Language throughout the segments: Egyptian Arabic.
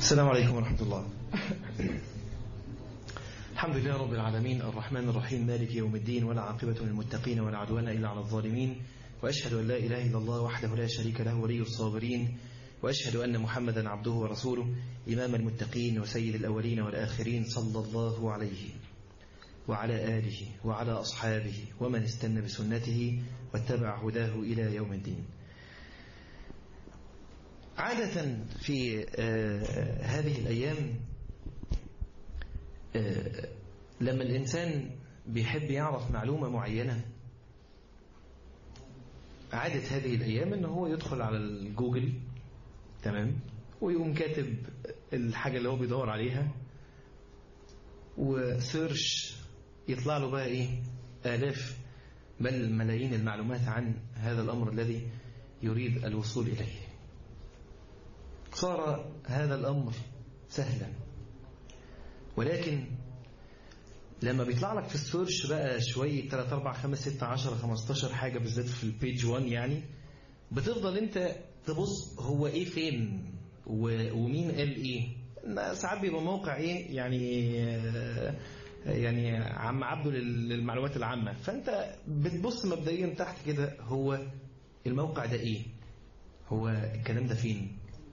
السلام عليكم ورحمة الله الحمد لله رب العالمين الرحمن الرحيم مالك يوم الدين ولا عاقبة للمتقين ولا عدوان إلا على الظالمين وأشهد أن لا إله إلا الله وحده لا شريك له ولي الصابرين وأشهد أن محمدا عبده ورسوله إمام المتقين وسيد الأولين والآخرين صلى الله عليه وعلى آله وعلى أصحابه ومن استنى بسنته واتبع هداه إلى يوم الدين عادة في آه هذه الأيام آه لما الإنسان بيحب يعرف معلومة معينة عادة هذه الأيام أنه هو يدخل على الجوجل تمام ويقوم كاتب الحاجة اللي هو بيدور عليها وسيرش يطلع له بقى إيه آلاف بل ملايين المعلومات عن هذا الأمر الذي يريد الوصول إليه صار هذا الأمر سهلا ولكن لما بيطلع لك في السيرش بقى شوية 3 4 5 6 10 15 حاجة بالذات في البيج 1 يعني بتفضل انت تبص هو ايه فين ومين قال ايه ساعات بيبقى موقع ايه يعني يعني عم عبده للمعلومات العامة فانت بتبص مبدئيا تحت كده هو الموقع ده ايه هو الكلام ده فين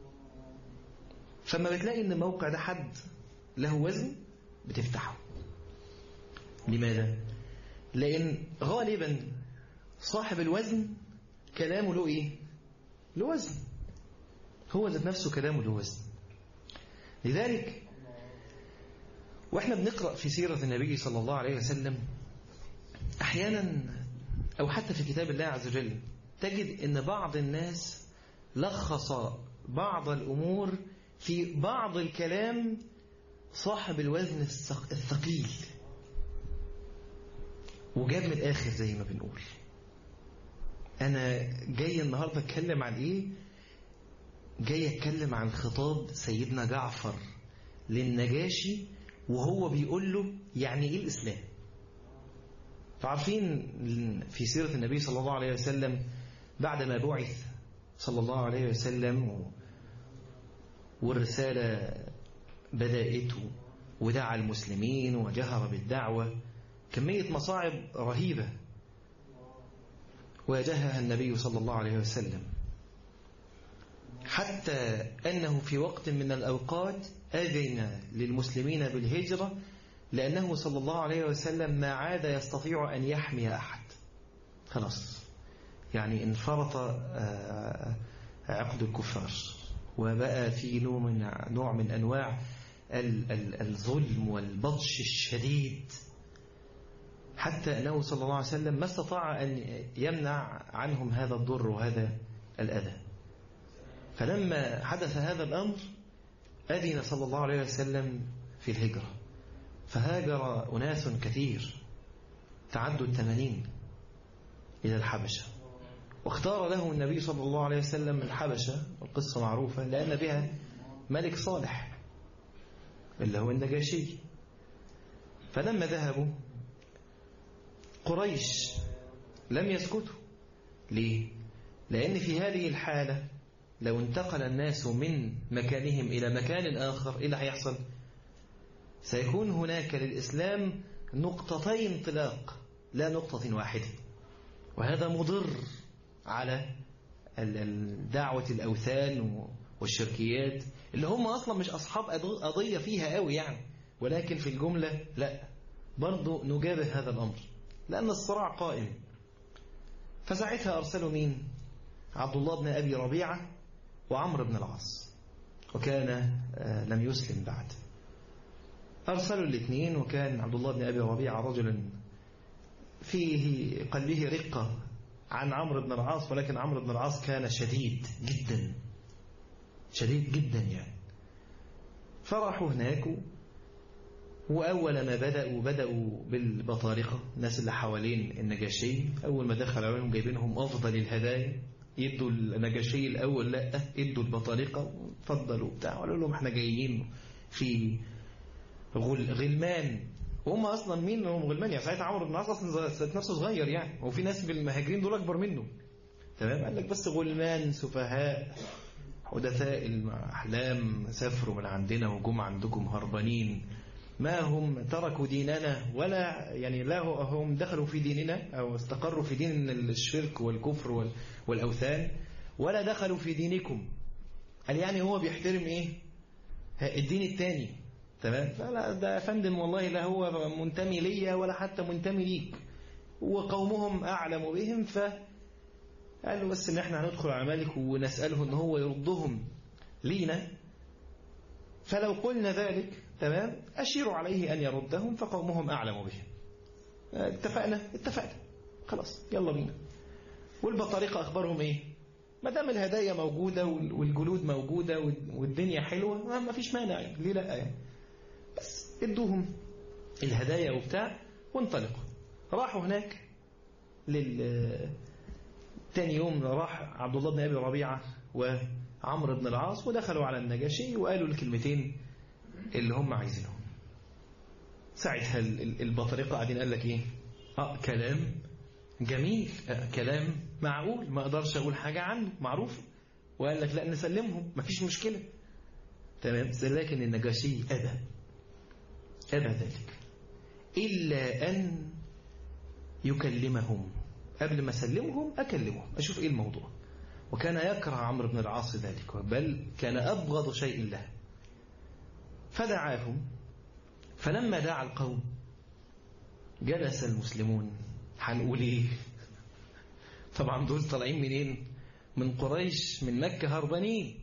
فما بتلاقي ان الموقع ده حد له وزن بتفتحه لماذا لان غالبا صاحب الوزن كلامه له ايه له وزن هو ذات نفسه كلامه له وزن لذلك واحنا بنقرأ في سيرة النبي صلى الله عليه وسلم احيانا او حتى في كتاب الله عز وجل تجد ان بعض الناس لخص بعض الامور في بعض الكلام صاحب الوزن الثقيل وجاب من الآخر زي ما بنقول أنا جاي النهاردة أتكلم عن إيه جاي أتكلم عن خطاب سيدنا جعفر للنجاشي وهو بيقول له يعني إيه الإسلام فعارفين في سيرة النبي صلى الله عليه وسلم بعدما بعث صلى الله عليه وسلم و والرسالة بدأته ودعا المسلمين وجهر بالدعوة كمية مصاعب رهيبة واجهها النبي صلى الله عليه وسلم حتى أنه في وقت من الأوقات أذن للمسلمين بالهجرة لأنه صلى الله عليه وسلم ما عاد يستطيع أن يحمي أحد خلاص يعني انفرط عقد الكفار وبقى في نوع من, نوع من أنواع الظلم والبطش الشديد حتى أنه صلى الله عليه وسلم ما استطاع أن يمنع عنهم هذا الضر وهذا الأذى فلما حدث هذا الأمر أذن صلى الله عليه وسلم في الهجرة فهاجر أناس كثير تعدوا الثمانين إلى الحبشة واختار له النبي صلى الله عليه وسلم الحبشة القصة معروفة لأن بها ملك صالح اللي هو النجاشي فلما ذهبوا قريش لم يسكتوا ليه؟ لأن في هذه الحالة لو انتقل الناس من مكانهم إلى مكان آخر إيه اللي هيحصل؟ سيكون هناك للإسلام نقطتين انطلاق لا نقطة واحدة وهذا مضر على دعوة الأوثان والشركيات اللي هم أصلا مش أصحاب قضية فيها قوي يعني ولكن في الجملة لا برضو نجابه هذا الأمر لأن الصراع قائم فساعتها أرسلوا مين عبد الله بن أبي ربيعة وعمرو بن العاص وكان لم يسلم بعد أرسلوا الاثنين وكان عبد الله بن أبي ربيعة رجلا فيه قلبه رقة عن عمرو بن العاص ولكن عمرو بن العاص كان شديد جدا شديد جدا يعني فراحوا هناك وأول ما بدأوا بدأوا بالبطارقة الناس اللي حوالين النجاشي أول ما دخل عليهم جايبينهم أفضل الهدايا يدوا النجاشي الأول لا ادوا البطارقة اتفضلوا بتاع قالوا لهم احنا جايين في غل غلمان وهم اصلا مين هم غلمان يعني ساعتها عمرو بن العاص اصلا نفسه صغير يعني وفي ناس بالمهاجرين دول اكبر منه تمام قال لك بس غلمان سفهاء حدثاء الأحلام سافروا من عندنا وجم عندكم هربانين ما هم تركوا ديننا ولا يعني لا هم دخلوا في ديننا أو استقروا في دين الشرك والكفر والأوثان ولا دخلوا في دينكم قال يعني هو بيحترم إيه الدين الثاني تمام فلا ده يا فندم والله لا هو منتمي ليا ولا حتى منتمي ليك وقومهم أعلم بهم ف قالوا بس ان احنا هندخل على مالك ونسأله ان هو يردهم لينا فلو قلنا ذلك تمام أشيروا عليه أن يردهم فقومهم أعلم بهم اتفقنا اتفقنا خلاص يلا بينا والبطارقة أخبارهم إيه ما دام الهدايا موجودة والجلود موجودة والدنيا حلوة ما فيش مانع ليه لا يعني بس ادوهم الهدايا وبتاع وانطلقوا راحوا هناك لل تاني يوم راح عبد الله بن أبي ربيعة وعمرو بن العاص ودخلوا على النجاشي وقالوا الكلمتين اللي هم عايزينهم ساعتها البطريقة قاعدين قال لك ايه اه كلام جميل آه كلام معقول ما اقدرش اقول حاجة عنه معروف وقال لك لا نسلمهم مفيش مشكلة تمام لكن النجاشي أبى أبى ذلك إلا أن يكلمهم قبل ما أسلمهم أكلمهم أشوف إيه الموضوع وكان يكره عمرو بن العاص ذلك بل كان أبغض شيء له فدعاهم فلما دعا القوم جلس المسلمون هنقول ايه طبعا دول طالعين منين من قريش من مكة هربانين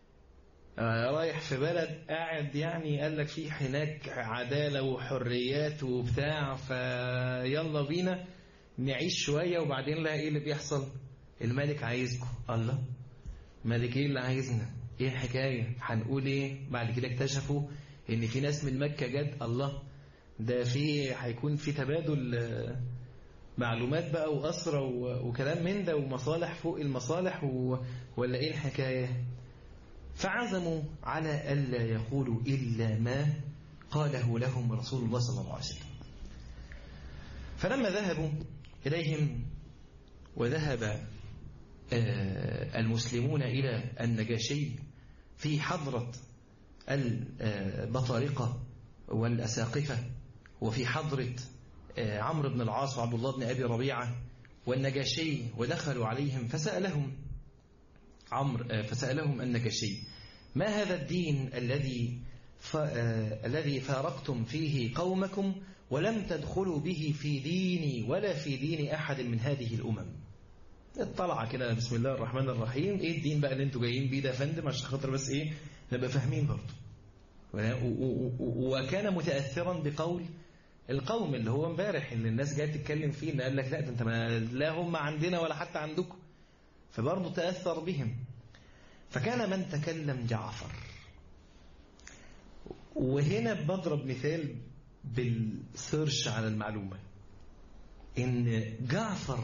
آه رايح في بلد قاعد يعني قال لك في هناك عدالة وحريات وبتاع فيلا بينا نعيش شوية وبعدين لا ايه اللي بيحصل الملك عايزكم الله ملك ايه اللي عايزنا ايه الحكاية هنقول ايه بعد كده اكتشفوا ان في ناس من مكة جد الله ده في هيكون في تبادل معلومات بقى وأسرة وكلام من ده ومصالح فوق المصالح ولا ايه الحكاية فعزموا على ألا يقولوا إلا ما قاله لهم رسول الله صلى الله عليه وسلم فلما ذهبوا إليهم وذهب المسلمون إلى النجاشي في حضرة البطارقة والأساقفة وفي حضرة عمرو بن العاص وعبد الله بن أبي ربيعة والنجاشي ودخلوا عليهم فسألهم عمرو فسألهم النجاشي ما هذا الدين الذي الذي فارقتم فيه قومكم ولم تدخلوا به في ديني ولا في دين أحد من هذه الأمم اطلع كده بسم الله الرحمن الرحيم ايه الدين بقى اللي انتوا جايين بيه ده يا فندم عشان خاطر بس ايه نبقى فاهمين برضه وكان متاثرا بقول القوم اللي هو امبارح اللي الناس جايه تتكلم فيه ان قال لك لا ده انت ما لا هم عندنا ولا حتى عندكم فبرضه تاثر بهم فكان من تكلم جعفر وهنا بضرب مثال بالسيرش على المعلومه ان جعفر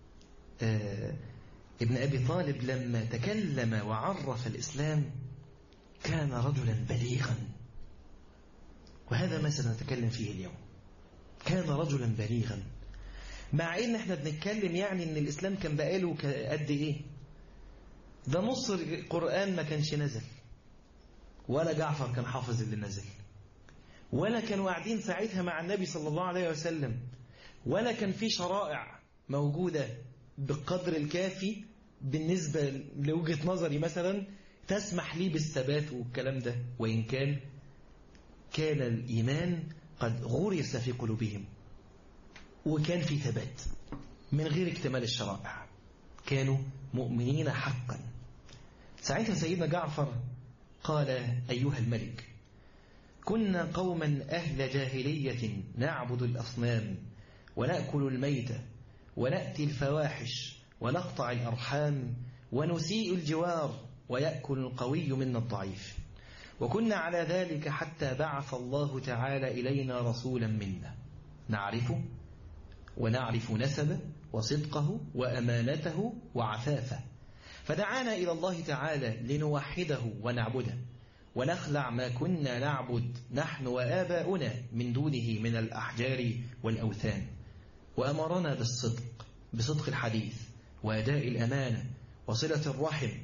ابن أبي طالب لما تكلم وعرف الإسلام كان رجلا بليغا وهذا ما سنتكلم فيه اليوم كان رجلا بليغا مع ان احنا بنتكلم يعني ان الإسلام كان بقاله قد ايه ده نص القرآن ما كانش نزل ولا جعفر كان حافظ اللي نزل ولا كانوا قاعدين ساعتها مع النبي صلى الله عليه وسلم ولا كان في شرائع موجودة بالقدر الكافي بالنسبة لوجهة نظري مثلا تسمح لي بالثبات والكلام ده وإن كان كان الإيمان قد غرس في قلوبهم وكان في ثبات من غير اكتمال الشرائع كانوا مؤمنين حقا ساعتها سيدنا جعفر قال أيها الملك كنا قوما أهل جاهلية نعبد الأصنام ونأكل الميت ونأتي الفواحش ونقطع الأرحام ونسيء الجوار ويأكل القوي منا الضعيف وكنا على ذلك حتى بعث الله تعالى إلينا رسولا منا نعرفه ونعرف نسبه وصدقه وأمانته وعفافه فدعانا إلى الله تعالى لنوحده ونعبده ونخلع ما كنا نعبد نحن وآباؤنا من دونه من الأحجار والأوثان وأمرنا بالصدق بصدق الحديث وأداء الأمانة وصلة الرحم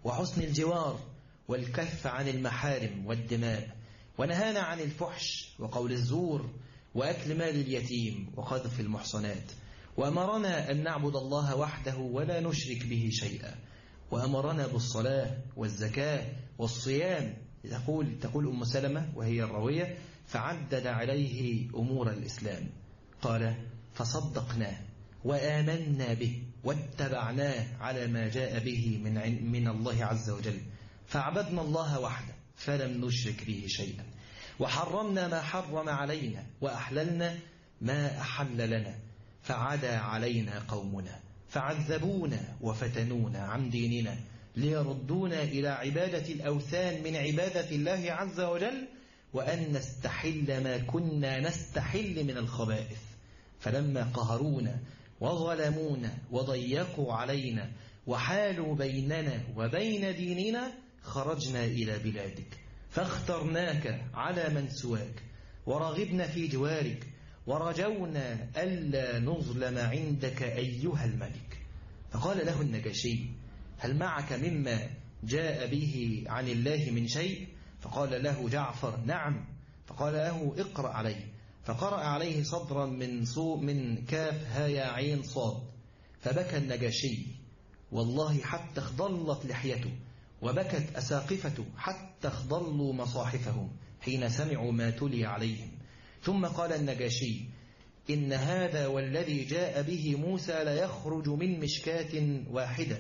وحسن الجوار والكف عن المحارم والدماء ونهانا عن الفحش وقول الزور وأكل مال اليتيم وقذف المحصنات وأمرنا أن نعبد الله وحده ولا نشرك به شيئا وأمرنا بالصلاة والزكاة والصيام تقول تقول أم سلمة وهي الراوية فعدد عليه أمور الإسلام قال فصدقناه وآمنا به واتبعناه على ما جاء به من من الله عز وجل فعبدنا الله وحده فلم نشرك به شيئا وحرمنا ما حرم علينا وأحللنا ما أحل لنا فعدا علينا قومنا فعذبونا وفتنونا عن ديننا ليردونا إلى عبادة الأوثان من عبادة الله عز وجل وأن نستحل ما كنا نستحل من الخبائث فلما قهرونا وظلمونا وضيقوا علينا وحالوا بيننا وبين ديننا خرجنا إلى بلادك فاخترناك على من سواك ورغبنا في جوارك ورجونا ألا نظلم عندك أيها الملك فقال له النجاشي هل معك مما جاء به عن الله من شيء فقال له جعفر نعم فقال له اقرأ عليه فقرأ عليه صدرا من سوء من كاف هايا عين صاد فبكى النجاشي والله حتى اخضلت لحيته وبكت أساقفته حتى اخضلوا مصاحفهم حين سمعوا ما تلي عليهم ثم قال النجاشي إن هذا والذي جاء به موسى ليخرج من مشكاة واحدة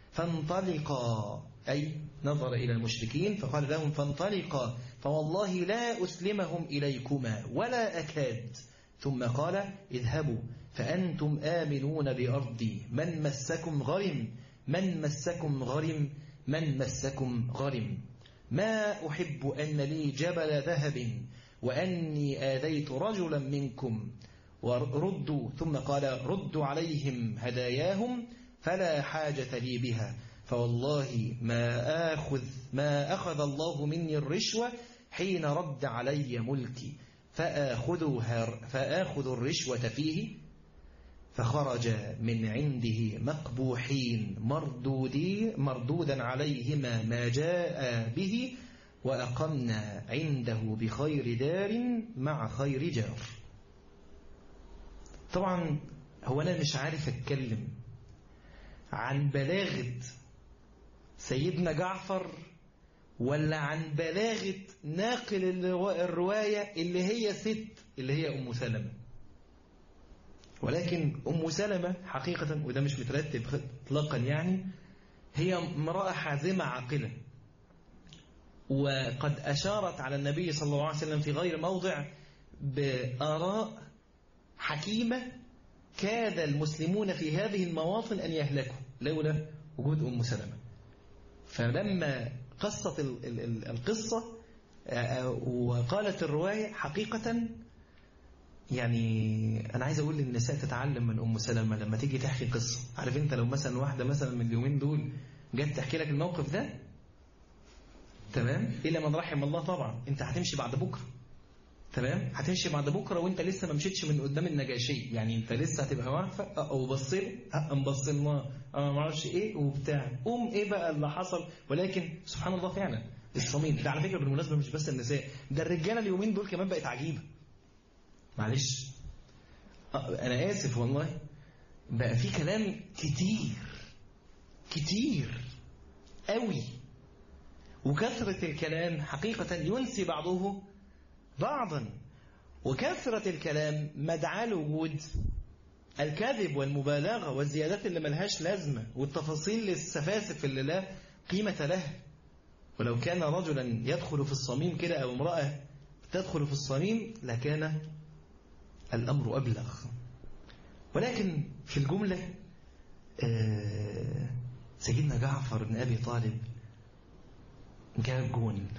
فانطلقا أي نظر إلى المشركين فقال لهم فانطلقا فوالله لا أسلمهم إليكما ولا أكاد ثم قال اذهبوا فأنتم آمنون بأرضي من مسكم غرم من مسكم غرم من مسكم غرم ما أحب أن لي جبل ذهب وأني آذيت رجلا منكم وردوا ثم قال ردوا عليهم هداياهم فلا حاجة لي بها فوالله ما آخذ ما أخذ الله مني الرشوة حين رد علي ملكي فآخذها فآخذ الرشوة فيه فخرج من عنده مقبوحين مردودي مردودا عليهما ما جاء به وأقمنا عنده بخير دار مع خير جار طبعا هو أنا مش عارف أتكلم عن بلاغة سيدنا جعفر ولا عن بلاغة ناقل الرواية اللي هي ست اللي هي أم سلمة ولكن أم سلمة حقيقة وده مش مترتب اطلاقا يعني هي امرأة حازمة عاقلة وقد أشارت على النبي صلى الله عليه وسلم في غير موضع بآراء حكيمة كاد المسلمون في هذه المواطن أن يهلكوا لولا وجود أم سلمة فلما قصت القصة وقالت الرواية حقيقة يعني أنا عايز أقول للنساء تتعلم من أم سلمة لما تيجي تحكي قصة عارف أنت لو مثلا واحدة مثلا من اليومين دول جت تحكي لك الموقف ده تمام إلا من رحم الله طبعا أنت هتمشي بعد بكرة تمام هتمشي بعد بكره وانت لسه ما مشيتش من قدام النجاشي يعني انت لسه هتبقى واقفه او بصير مبص اه ما اعرفش ايه وبتاع قوم ايه بقى اللي حصل ولكن سبحان الله فعلا الصميم ده على فكره بالمناسبه مش بس النساء ده الرجاله اليومين دول كمان بقت عجيبه معلش انا اسف والله بقى في كلام كتير كتير قوي وكثرة الكلام حقيقة ينسي بعضه بعضا وكثرة الكلام مدعاة لوجود الكذب والمبالغة والزيادات اللي ملهاش لازمة والتفاصيل للسفاسف اللي لا قيمة لها ولو كان رجلا يدخل في الصميم كده أو امرأة تدخل في الصميم لكان الأمر أبلغ ولكن في الجملة سيدنا جعفر بن أبي طالب جاب جون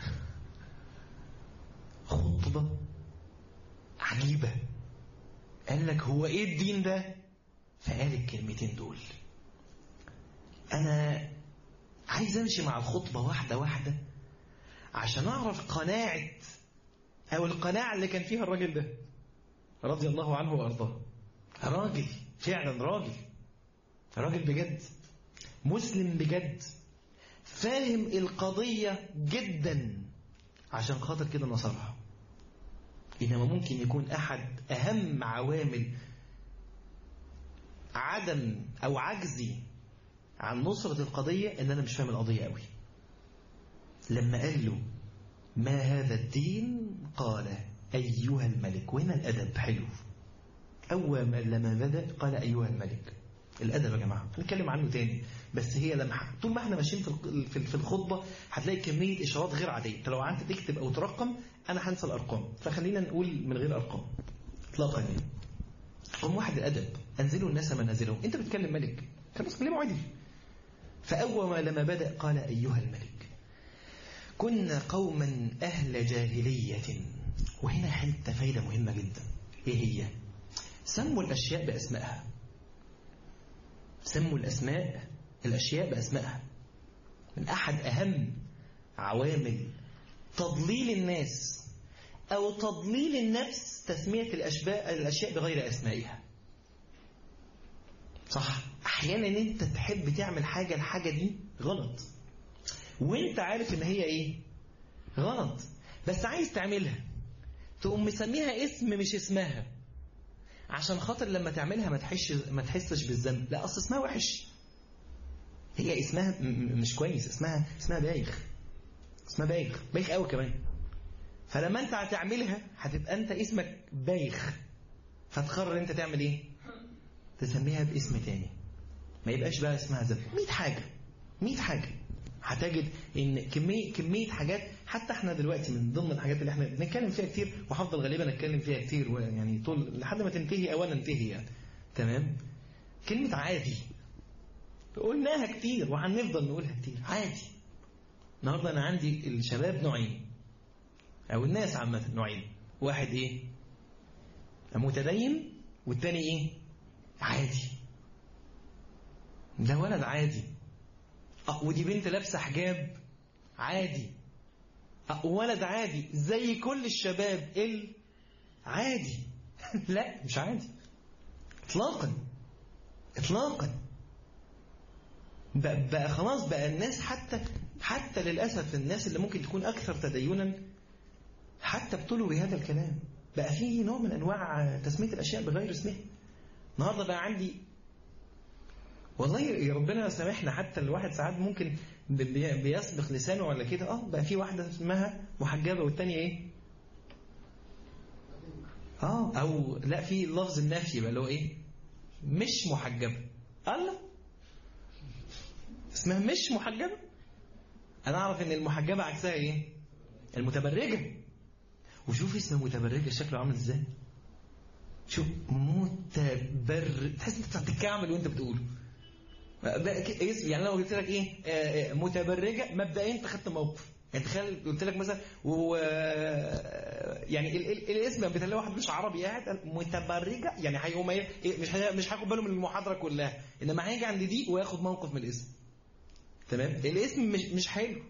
خطبة عجيبة قال لك هو ايه الدين ده فقال الكلمتين دول انا عايز امشي مع الخطبة واحدة واحدة عشان اعرف قناعة او القناعة اللي كان فيها الراجل ده رضي الله عنه وارضاه راجل فعلا راجل راجل بجد مسلم بجد فاهم القضية جدا عشان خاطر كده نصرها إنما ممكن يكون أحد أهم عوامل عدم أو عجزي عن نصرة القضية إن أنا مش فاهم القضية قوي لما قال له ما هذا الدين قال أيها الملك وهنا الأدب حلو أول ما لما بدأ قال أيها الملك الأدب يا جماعة هنتكلم عنه تاني بس هي لمحة طول ما احنا ماشيين في في الخطبة هتلاقي كمية إشارات غير عادية انت لو قعدت تكتب أو ترقم أنا هنسى الأرقام فخلينا نقول من غير أرقام إطلاقا يعني رقم واحد الأدب أنزلوا الناس منازلهم أنت بتكلم ملك خلاص كلمه عدل فأول ما لما بدأ قال أيها الملك كنا قوما أهل جاهلية وهنا حتة فايدة مهمة جدا إيه هي سموا الأشياء بأسمائها سموا الأسماء الأشياء بأسمائها من أحد أهم عوامل تضليل الناس أو تضليل النفس تسمية الأشباء الأشياء بغير أسمائها صح أحيانا أنت تحب تعمل حاجة الحاجة دي غلط وانت عارف ان هي ايه غلط بس عايز تعملها تقوم مسميها اسم مش اسمها عشان خاطر لما تعملها ما تحسش ما تحسش بالذنب لا اصل اسمها وحش هي اسمها مش كويس اسمها اسمها بايخ اسمها بايخ بايخ قوي كمان فلما انت هتعملها هتبقى انت اسمك بايخ فتقرر انت تعمل ايه تسميها باسم تاني ما يبقاش بقى اسمها ذنب 100 حاجه 100 حاجه هتجد ان كميه كميه حاجات حتى احنا دلوقتي من ضمن الحاجات اللي احنا بنتكلم فيها كتير وهفضل غالبا اتكلم فيها كتير يعني طول لحد ما تنتهي او انا انتهي يعني تمام كلمه عادي قلناها كتير وهنفضل نقولها كتير عادي النهارده انا عندي الشباب نوعين او الناس عامه نوعين واحد ايه متدين والتاني ايه عادي ده ولد عادي أه ودي بنت لابسه حجاب عادي أه ولد عادي زي كل الشباب العادي لا مش عادي اطلاقا اطلاقا بقى, بقى خلاص بقى الناس حتى حتى للاسف الناس اللي ممكن تكون اكثر تدينا حتى ابتلوا بهذا الكلام بقى في نوع من انواع تسميه الاشياء بغير اسمها النهارده بقى عندي والله يا ربنا سامحنا حتى الواحد ساعات ممكن بيسبق لسانه ولا كده اه بقى في واحده اسمها محجبه والتانيه ايه؟ اه او لا في لفظ النفي بقى اللي هو ايه؟ مش محجبه الله اسمها مش محجبه انا اعرف ان المحجبه عكسها ايه؟ المتبرجه وشوف اسم متبرجه شكله عامل ازاي؟ شوف متبرج تحس انت بتتكعمل وانت بتقوله اسم يعني لو قلت لك ايه متبرجه مبدئيا انت خدت موقف يعني تخيل قلت لك مثلا و يعني ال ال الاسم بتلاقي واحد مش عربي قاعد متبرجه يعني هيقوم مش مش هياخد باله من المحاضره كلها انما هيجي عند دي وياخد موقف من الاسم تمام الاسم مش مش حلو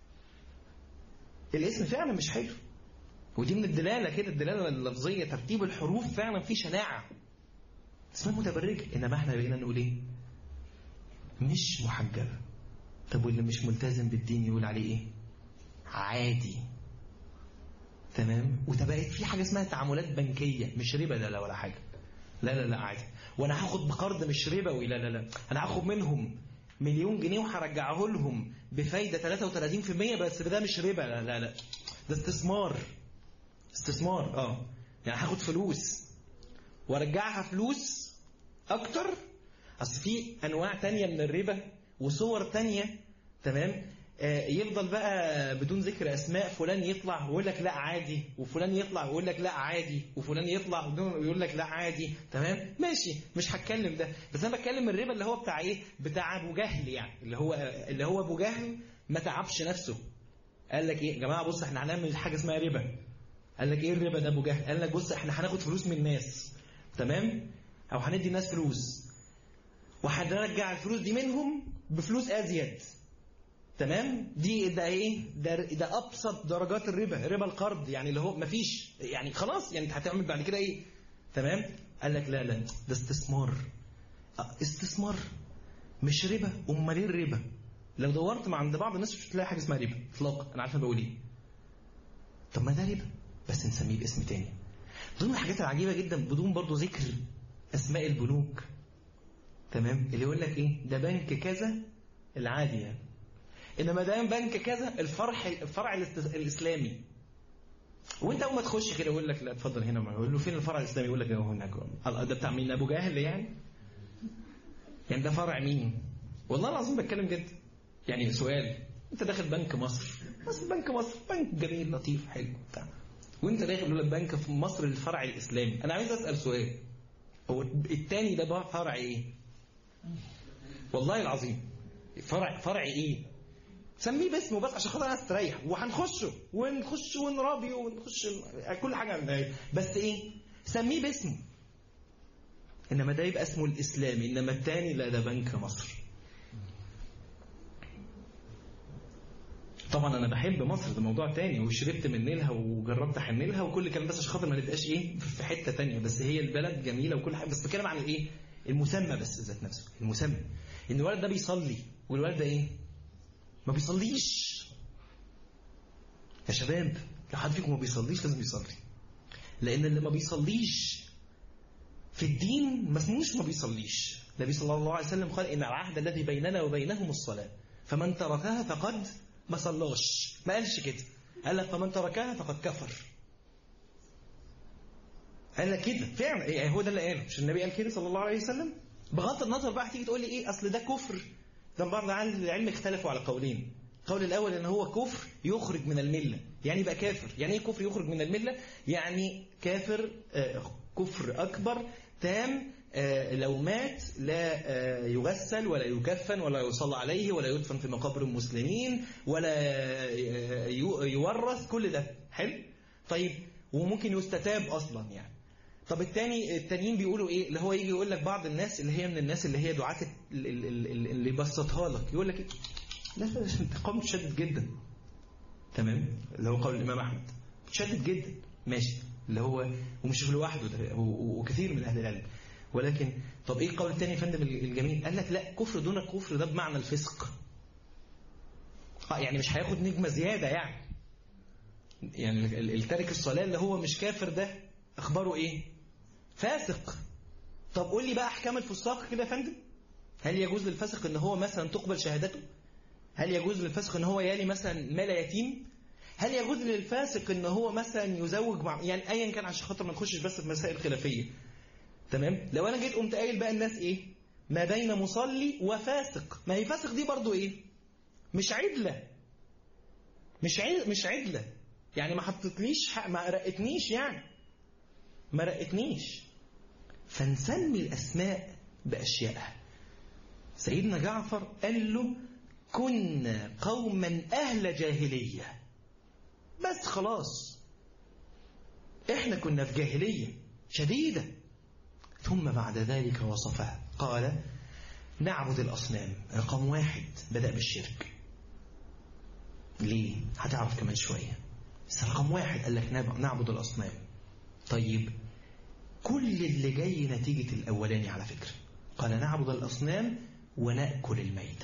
الاسم فعلا مش حلو ودي من الدلاله كده الدلاله اللفظيه ترتيب الحروف فعلا فيه شناعه اسمها متبرجه انما احنا بقينا نقول ايه مش محجبة طب واللي مش ملتزم بالدين يقول عليه ايه عادي تمام وتبقت في حاجة اسمها تعاملات بنكية مش ربا ده لا ولا حاجة لا لا لا عادي وانا هاخد بقرض مش ربوي لا لا لا انا هاخد منهم مليون جنيه وهرجعه لهم بفايدة 33% بس ده مش ربا لا لا لا ده استثمار استثمار اه يعني هاخد فلوس وارجعها فلوس اكتر اصل في انواع تانية من الربا وصور تانية تمام آه يفضل بقى بدون ذكر اسماء فلان يطلع ويقول لك لا عادي وفلان يطلع ويقول لك لا عادي وفلان يطلع ويقول لك لا عادي تمام ماشي مش هتكلم ده بس انا بتكلم الربا اللي هو بتاع ايه بتاع ابو جهل يعني اللي هو اللي هو ابو جهل ما تعبش نفسه قال لك ايه يا جماعه بص احنا هنعمل حاجه اسمها ربا قال لك ايه الربا ده ابو جهل قال لك بص احنا هناخد فلوس من الناس تمام او هندي الناس فلوس وهنرجع الفلوس دي منهم بفلوس ازيد تمام دي ده ايه ده ده ابسط درجات الربا ربا القرض يعني اللي هو مفيش يعني خلاص يعني انت هتعمل بعد كده ايه تمام قال لك لا لا ده استثمار استثمار مش ربا امال ايه الربا لو دورت مع عند بعض الناس مش هتلاقي حاجه اسمها ربا اطلاقا انا عارف انا بقول ايه طب ما ده ربا بس نسميه باسم تاني ضمن الحاجات العجيبه جدا بدون برضو ذكر اسماء البنوك تمام اللي يقول لك ايه ده بنك كذا العادي يعني انما ده بنك كذا الفرع الفرع الاست- الاسلامي وانت اول ما تخش كده يقول لك لا اتفضل هنا معايا. يقول له فين الفرع الاسلامي يقول لك اهو هناك الله، ده بتاع مين ابو جهل يعني يعني ده فرع مين والله العظيم بتكلم جد يعني سؤال انت داخل بنك مصر بس بنك مصر بنك جميل لطيف حلو بتاع وانت داخل يقول لك بنك في مصر الفرع الاسلامي انا عايز اسال سؤال هو التاني ده بقى فرع ايه والله العظيم فرع فرع ايه سميه باسمه بس عشان خاطر انا استريح وهنخشه ونخش ونرابي ونخش كل حاجه عندنا. بس ايه سميه باسمه انما ده يبقى اسمه الاسلامي انما التاني لا ده بنك مصر طبعا انا بحب مصر ده موضوع تاني وشربت من نيلها وجربت احنلها وكل الكلام بس عشان خاطر ما نبقاش ايه في حته تانية بس هي البلد جميله وكل حاجه بس بتكلم عن الايه المسمى بس ذات نفسه المسمى ان الولد ده بيصلي والولد ده ايه ما بيصليش يا شباب لو حد فيكم ما بيصليش لازم يصلي لان اللي ما بيصليش في الدين ما اسموش ما بيصليش النبي صلى الله عليه وسلم قال ان العهد الذي بيننا وبينهم الصلاه فمن تركها فقد ما صلاش ما قالش كده قال لك فمن تركها فقد كفر قال لك كده فعلا ايه هو ده اللي قاله مش النبي قال كده صلى الله عليه وسلم بغض النظر بقى هتيجي تقول لي ايه اصل ده كفر ده بعض اهل العلم اختلفوا على قولين القول الاول ان هو كفر يخرج من المله يعني يبقى كافر يعني ايه كفر يخرج من المله يعني كافر آه، كفر اكبر تام آه، لو مات لا آه، يغسل ولا يكفن ولا يصلى عليه ولا يدفن في مقابر المسلمين ولا آه، يو- يورث كل ده حلو طيب وممكن يستتاب اصلا يعني طب التاني التانيين بيقولوا ايه اللي هو يجي يقول لك بعض الناس اللي هي من الناس اللي هي دعاة ال- ال- ال- اللي يبسطها لك يقول لك إيه؟ لا لا لا، انت قوم متشدد جدا تمام اللي هو قول الامام احمد متشدد جدا ماشي اللي هو ومش لوحده ده و- و- وكثير من اهل العلم ولكن طب ايه القول الثاني يا فندم الجميل قال لك لا كفر دون الكفر ده بمعنى الفسق اه يعني مش هياخد نجمه زياده يعني يعني ال- التارك الصلاه اللي هو مش كافر ده اخباره ايه فاسق طب قول لي بقى احكام الفساق كده يا فندم هل يجوز للفاسق ان هو مثلا تقبل شهادته هل يجوز للفاسق ان هو يالي مثلا مال يتيم هل يجوز للفاسق ان هو مثلا يزوج مع يعني ايا كان عشان خاطر ما نخشش بس في مسائل خلافيه تمام لو انا جيت قمت قايل بقى الناس ايه ما بين مصلي وفاسق ما هي فاسق دي برضو ايه مش عدله مش عد... مش عدله يعني ما حطتليش حق ما رقتنيش يعني ما رقتنيش فنسمي الاسماء باشيائها سيدنا جعفر قال له كنا قوما اهل جاهليه بس خلاص احنا كنا في جاهليه شديده ثم بعد ذلك وصفها قال نعبد الأصنام رقم واحد بدأ بالشرك ليه؟ هتعرف كمان شوية بس رقم واحد قال لك نعب- نعبد الأصنام طيب كل اللي جاي نتيجة الأولاني على فكرة قال نعبد الأصنام ونأكل الميتة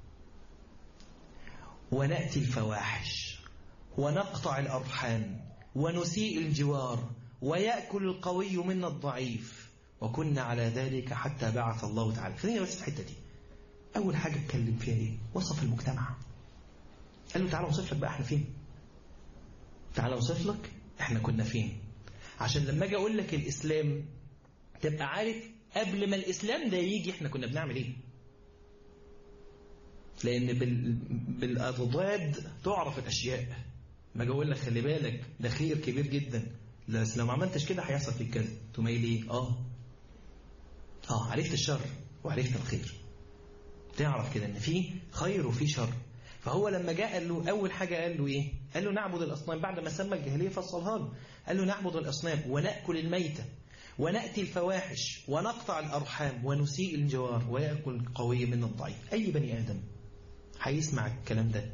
ونأتي الفواحش ونقطع الأرحام ونسيء الجوار ويأكل القوي منا الضعيف وكنا على ذلك حتى بعث الله تعالى خلينا بس في الحتة دي أول حاجة اتكلم فيها إيه وصف المجتمع قال له تعالى أوصف لك بقى إحنا فين تعالى أوصف لك إحنا كنا فين عشان لما أجي أقول لك الإسلام تبقى عارف قبل ما الإسلام ده يجي إحنا كنا بنعمل إيه لأن بال... بالأضداد تعرف الأشياء ما أجي أقول لك خلي بالك ده خير كبير جدا بس لو ما عملتش كده هيحصل فيك كذا تقوم قايل ايه اه اه عرفت الشر وعرفت الخير تعرف كده ان في خير وفي شر فهو لما جاء قال له اول حاجه قال له ايه قال له نعبد الاصنام بعد ما سمى الجاهليه فصلها له قال له نعبد الاصنام وناكل الميته وناتي الفواحش ونقطع الارحام ونسيء الجوار وياكل القوي من الضعيف اي بني ادم هيسمع الكلام ده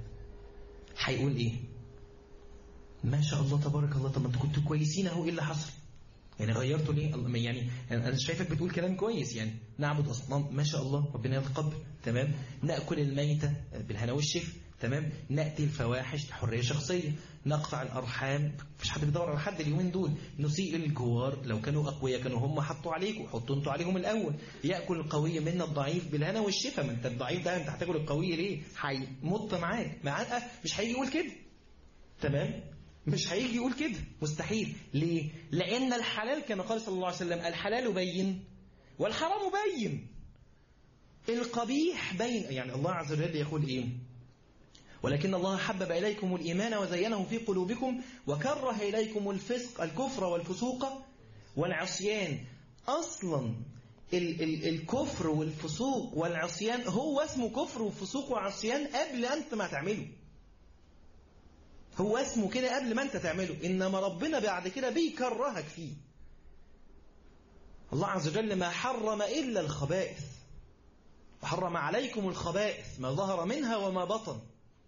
هيقول ايه ما شاء الله تبارك الله طب ما انتوا كنتوا كويسين اهو ايه اللي حصل يعني غيرته ليه يعني انا شايفك بتقول كلام كويس يعني نعبد اصنام ما شاء الله ربنا يتقبل تمام ناكل الميته بالهنا والشفا تمام ناتي الفواحش حريه شخصيه نقطع الارحام مفيش حد بيدور على حد اليومين دول نسيء للجوار لو كانوا اقوياء كانوا هم حطوا عليكم حطوا انتوا عليهم الاول ياكل القوي منا الضعيف بالهنا والشفا ما انت الضعيف ده انت هتاكل القوي ليه هيمط معاك معاك مش هيجي يقول كده تمام مش هيجي يقول كده مستحيل ليه لان الحلال كما قال صلى الله عليه وسلم الحلال بين والحرام بين القبيح بين يعني الله عز وجل يقول ايه ولكن الله حبب إليكم الإيمان وزينه في قلوبكم وكره إليكم الفسق الكفر والفسوق والعصيان أصلا ال ال الكفر والفسوق والعصيان هو اسمه كفر وفسوق وعصيان قبل أنت ما تعمله هو اسمه كده قبل ما أنت تعمله إنما ربنا بعد كده بيكرهك فيه الله عز وجل ما حرم إلا الخبائث وحرم عليكم الخبائث ما ظهر منها وما بطن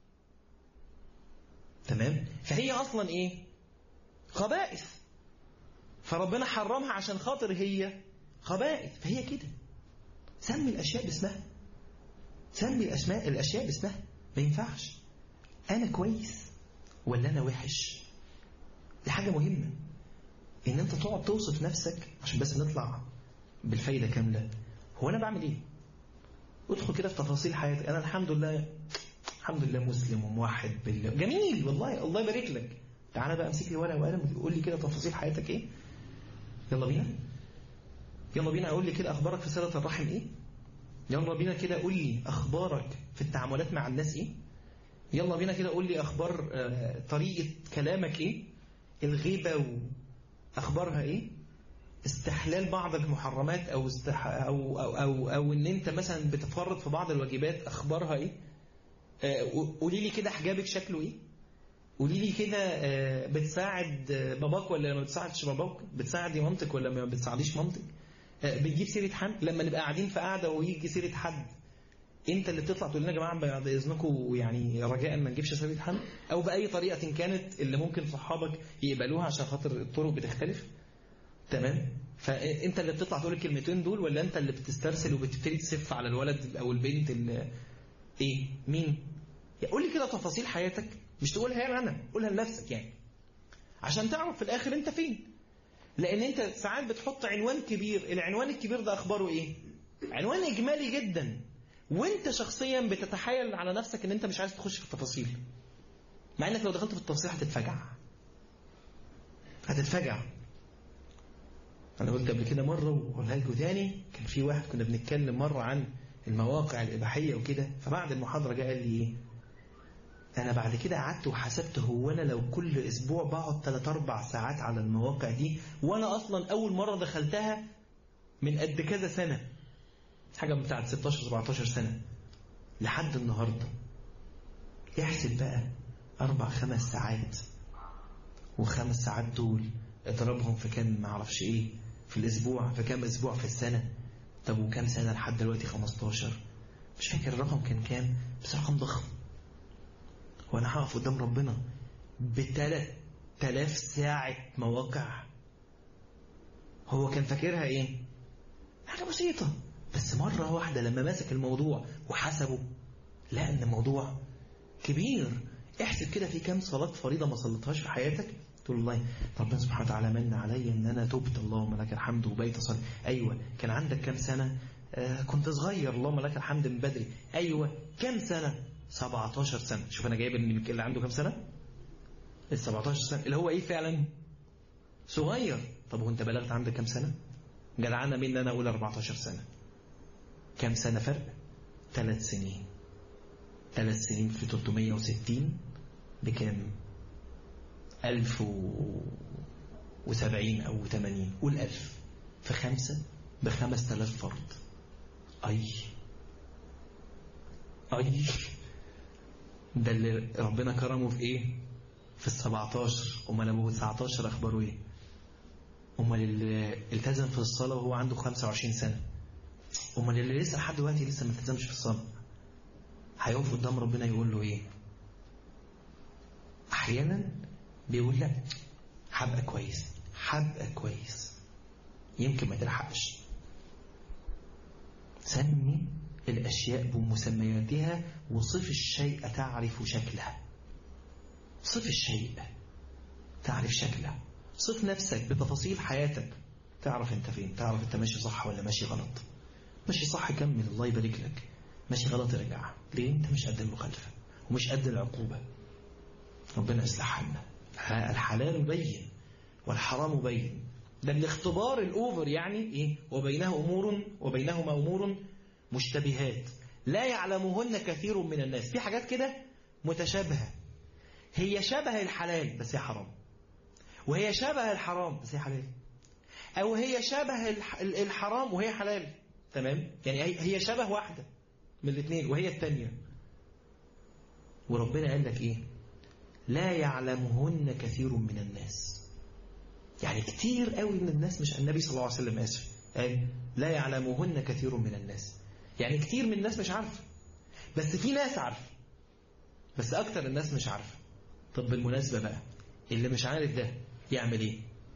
تمام فهي اصلا ايه خبائث فربنا حرمها عشان خاطر هي خبائث فهي كده سمي الاشياء باسمها سمي الاسماء الاشياء باسمها ما ينفعش انا كويس ولا انا وحش دي حاجه مهمه ان انت تقعد توصف نفسك عشان بس نطلع بالفايده كامله هو انا بعمل ايه ادخل كده في تفاصيل حياتي انا الحمد لله الحمد لله مسلم وموحد بالله جميل والله الله يبارك لك تعالى بقى امسك لي ورقه وقلم وقول لي كده تفاصيل حياتك ايه يلا بينا يلا بينا اقول لي كده اخبارك في صله الرحم ايه يلا بينا كده قول لي اخبارك في التعاملات مع الناس ايه يلا بينا كده قول لي اخبار آه طريقه كلامك ايه الغيبه واخبارها ايه استحلال بعض المحرمات او استح... او او او, أو ان انت مثلا بتفرط في بعض الواجبات اخبارها ايه قولي لي كده حجابك شكله ايه قولي لي كده بتساعد باباك ولا ما بتساعدش باباك بتساعدي مامتك ولا ما بتساعديش مامتك بتجيب سيره حد لما نبقى قاعدين في قاعده ويجي سيره حد انت اللي بتطلع تقول لنا يا جماعه بعد اذنكم يعني رجاء ما نجيبش سيره حد او باي طريقه كانت اللي ممكن صحابك يقبلوها عشان خاطر الطرق بتختلف تمام فانت اللي بتطلع تقول الكلمتين دول ولا انت اللي بتسترسل وبتبتدي تسف على الولد او البنت اللي ايه مين قول لي كده تفاصيل حياتك مش تقولها يعني انا قولها لنفسك يعني عشان تعرف في الاخر انت فين لان انت ساعات بتحط عنوان كبير العنوان الكبير ده اخباره ايه عنوان اجمالي جدا وانت شخصيا بتتحايل على نفسك ان انت مش عايز تخش في التفاصيل مع انك لو دخلت في التفاصيل هتتفجع هتتفجع انا قلت قبل كده مره وقولها لكم تاني كان في واحد كنا بنتكلم مره عن المواقع الاباحيه وكده فبعد المحاضره جه قال لي ايه انا بعد كده قعدت وحسبت هو انا لو كل اسبوع بقعد 3 4 ساعات على المواقع دي وانا اصلا اول مره دخلتها من قد كذا سنه حاجه بتاعت 16 17 سنه لحد النهارده احسب بقى اربع خمس ساعات وخمس ساعات دول اضربهم في كام معرفش ايه في الاسبوع في كام اسبوع في السنه طب وكام سنه لحد دلوقتي 15 مش فاكر الرقم كان كام بس رقم ضخم وانا هقف قدام ربنا بتلات تلاف ساعة مواقع هو كان فاكرها ايه حاجة بسيطة بس مرة واحدة لما مسك الموضوع وحسبه لا ان الموضوع كبير احسب كده في كام صلاة فريضة ما صليتهاش في حياتك تقول والله ربنا سبحانه وتعالى من علي ان انا تبت اللهم لك الحمد وبقيت اصلي ايوه كان عندك كام سنة آه كنت صغير اللهم لك الحمد من بدري ايوه كام سنة 17 سنة شوف أنا جايب اللي عنده كام سنة ال 17 سنة اللي هو إيه فعلا صغير طب وانت بلغت عندك كام سنة جدعانة مني أنا أقول 14 سنة كام سنة فرق ثلاث سنين ثلاث سنين في 360 بكام 1070 أو 80 قول 1000 في خمسة ب 5000 فرد أي أي ده اللي ربنا كرمه في ايه في السبعتاشر امال ابو 19 اخباره ايه امال اللي التزم في الصلاه وهو عنده 25 سنه امال اللي لسه لحد دلوقتي لسه ما التزمش في الصلاه هيقف قدام ربنا يقول له ايه احيانا بيقول لك هبقى كويس هبقى كويس يمكن ما تلحقش سمي الأشياء بمسمياتها وصف الشيء تعرف شكله صف الشيء تعرف شكله صف نفسك بتفاصيل حياتك تعرف انت فين تعرف انت ماشي صح ولا ماشي غلط ماشي صح كمل الله يبارك لك ماشي غلط ارجع ليه انت مش قد المخالفة ومش قد العقوبة ربنا يصلح لنا الحلال بين والحرام بين ده الاختبار الاوفر يعني ايه وبينه امور وبينهما امور مشتبهات لا يعلمهن كثير من الناس في حاجات كده متشابهه هي شبه الحلال بس هي حرام وهي شبه الحرام بس هي حلال او هي شبه الحرام وهي حلال تمام يعني هي شبه واحده من الاثنين وهي الثانيه وربنا قال لك ايه لا يعلمهن كثير من الناس يعني كتير قوي من الناس مش النبي صلى الله عليه وسلم اسف قال لا يعلمهن كثير من الناس يعني كتير من الناس مش عارفه بس في ناس عارفه بس اكتر الناس مش عارفه طب بالمناسبه بقى اللي مش عارف ده يعمل ايه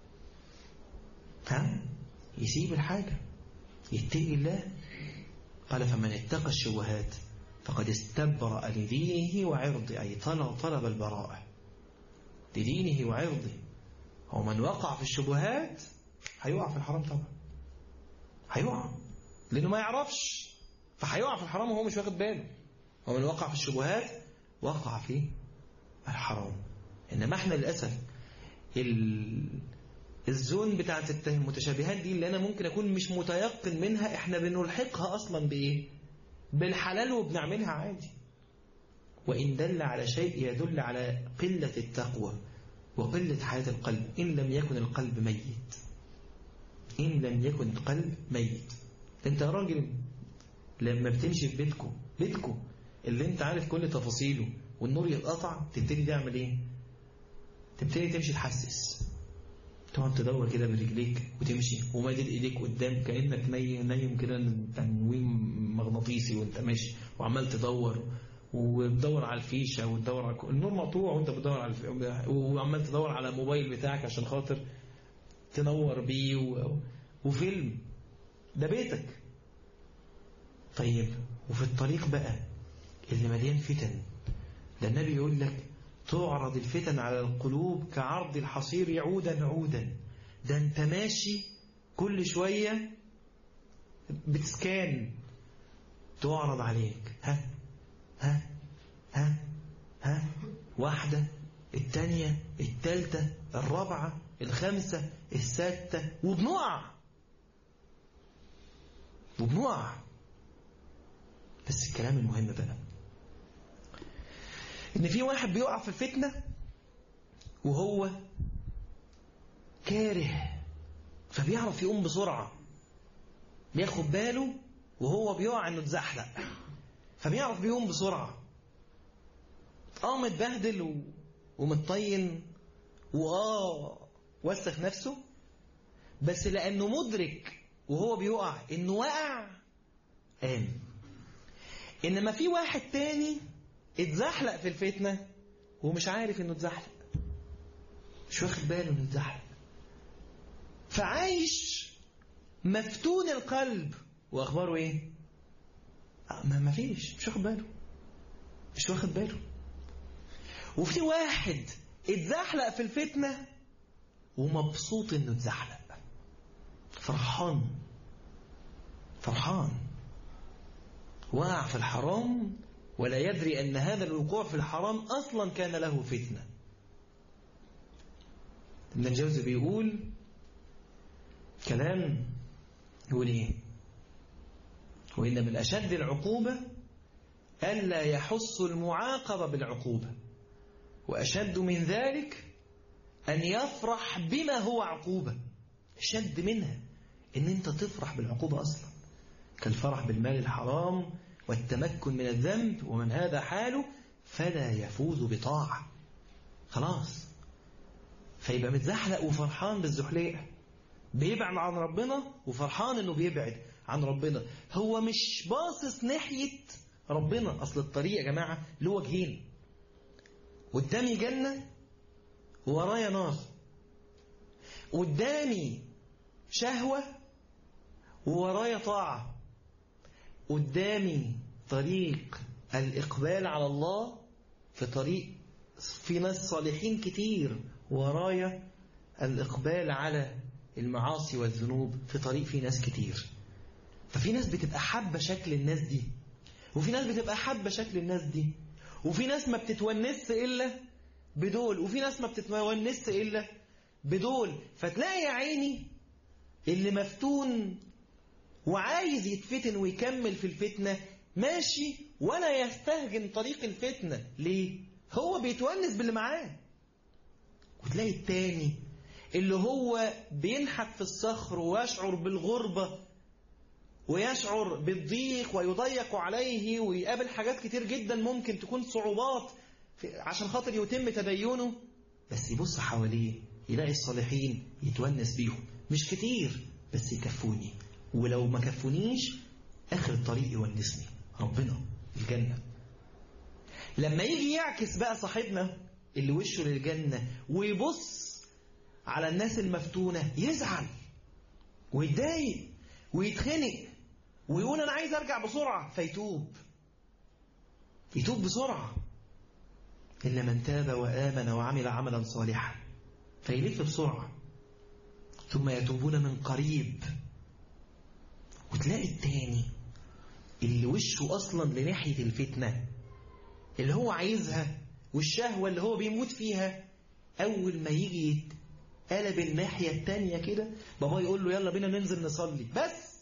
ها يسيب الحاجه يتقي الله قال فمن اتقى الشبهات فقد استبرأ لدينه وعرضه أي طلب, طلب البراءة لدينه وعرضه ومن وقع في الشبهات هيقع في الحرام طبعا هيقع لأنه ما يعرفش فهيقع في الحرام وهو مش واخد باله ومن وقع في الشبهات وقع في الحرام إنما احنا للأسف ال... الزون بتاعت المتشابهات دي اللي أنا ممكن أكون مش متيقن منها احنا بنلحقها أصلا بإيه بالحلال وبنعملها عادي وإن دل على شيء يدل على قلة التقوى وقلة حياة القلب إن لم يكن القلب ميت إن لم يكن القلب ميت أنت يا راجل لما بتمشي في بيتكو بيتكو اللي أنت عارف كل تفاصيله والنور يتقطع تبتدي تعمل إيه تبتدي تمشي تحسس تقعد تدور كده برجليك وتمشي ومادد ايديك قدام كانك نايم نايم كده تنويم مغناطيسي وانت ماشي وعمال تدور وتدور على الفيشه وتدور على النور مقطوع وانت بتدور على الف... وعمال تدور على الموبايل بتاعك عشان خاطر تنور بيه و... وفيلم ده بيتك طيب وفي الطريق بقى اللي مليان فتن ده النبي يقول لك تعرض الفتن على القلوب كعرض الحصير يعودا عودا ده انت ماشي كل شوية بتسكان تعرض عليك ها ها ها ها واحدة التانية التالتة الرابعة الخامسة السادسة وبنقع وبنقع بس الكلام المهم بقى ان في واحد بيقع في الفتنة وهو كاره فبيعرف يقوم بسرعة بياخد باله وهو بيقع انه اتزحلق فبيعرف بيقوم بسرعة اه متبهدل و... ومتطين واه وسخ نفسه بس لانه مدرك وهو بيقع انه وقع قام انما في واحد تاني اتزحلق في الفتنة ومش عارف انه اتزحلق مش واخد باله انه اتزحلق فعايش مفتون القلب واخباره ايه ما ما فيش مش واخد باله مش واخد باله وفي واحد اتزحلق في الفتنة ومبسوط انه اتزحلق فرحان فرحان وقع في الحرام ولا يدري أن هذا الوقوع في الحرام أصلا كان له فتنة ابن الجوزي بيقول كلام يقول ايه وإن من أشد العقوبة ألا يحص المعاقب بالعقوبة وأشد من ذلك أن يفرح بما هو عقوبة شد منها أن أنت تفرح بالعقوبة أصلا كالفرح بالمال الحرام والتمكن من الذنب ومن هذا حاله فلا يفوز بطاعة خلاص فيبقى متزحلق وفرحان بالزحليقة بيبعد عن ربنا وفرحان انه بيبعد عن ربنا هو مش باصص ناحية ربنا اصل الطريق يا جماعة له وجهين قدامي جنة وورايا نار قدامي شهوة وورايا طاعة قدامي طريق الإقبال على الله في طريق في ناس صالحين كتير ورايا الإقبال على المعاصي والذنوب في طريق في ناس كتير ففي ناس بتبقى حابة شكل الناس دي وفي ناس بتبقى حابة شكل الناس دي وفي ناس ما بتتونس إلا بدول وفي ناس ما بتتونس إلا بدول فتلاقي يا عيني اللي مفتون وعايز يتفتن ويكمل في الفتنة ماشي ولا يستهجن طريق الفتنة ليه؟ هو بيتونس باللي معاه وتلاقي التاني اللي هو بينحت في الصخر ويشعر بالغربة ويشعر بالضيق ويضيق عليه ويقابل حاجات كتير جدا ممكن تكون صعوبات عشان خاطر يتم تدينه بس يبص حواليه يلاقي الصالحين يتونس بيهم مش كتير بس يكفوني ولو ما كفونيش آخر الطريق يونسني ربنا الجنة لما يجي يعكس بقى صاحبنا اللي وشه للجنة ويبص على الناس المفتونة يزعل ويتضايق ويتخنق ويقول أنا عايز أرجع بسرعة فيتوب يتوب بسرعة إلا من تاب وآمن وعمل عملا صالحا فيلف بسرعة ثم يتوبون من قريب وتلاقي التاني اللي وشه أصلا لناحية الفتنة اللي هو عايزها والشهوة اللي هو بيموت فيها أول ما يجي قلب الناحية التانية كده بابا يقول له يلا بينا ننزل نصلي بس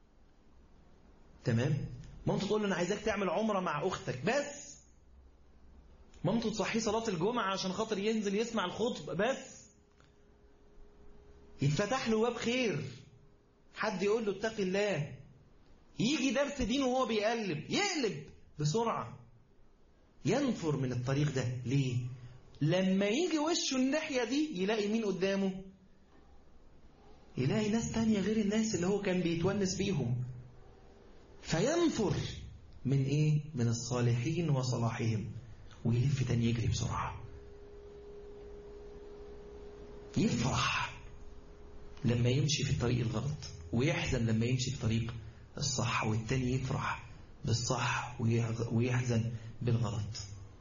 تمام مامته تقول له أنا عايزاك تعمل عمرة مع أختك بس مامته تصحيه صلاة الجمعة عشان خاطر ينزل يسمع الخطبة بس يتفتح له باب خير حد يقول له اتق الله يجي درس دين وهو بيقلب يقلب بسرعة ينفر من الطريق ده ليه لما يجي وشه الناحية دي يلاقي مين قدامه يلاقي ناس تانية غير الناس اللي هو كان بيتونس بيهم فينفر من ايه من الصالحين وصلاحهم ويلف تاني يجري بسرعة يفرح لما يمشي في الطريق الغلط ويحزن لما يمشي في طريق الصح والتاني يفرح بالصح ويحزن بالغلط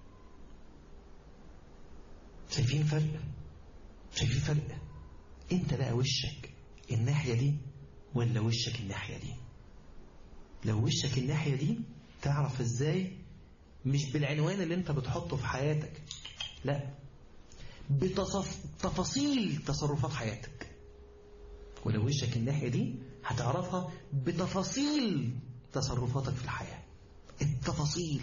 شايفين فرق شايفين فرق انت بقى وشك الناحية دي ولا وشك الناحية دي لو وشك الناحية دي تعرف ازاي مش بالعنوان اللي انت بتحطه في حياتك لا بتفاصيل تصرفات حياتك ولو وشك الناحية دي هتعرفها بتفاصيل تصرفاتك في الحياة التفاصيل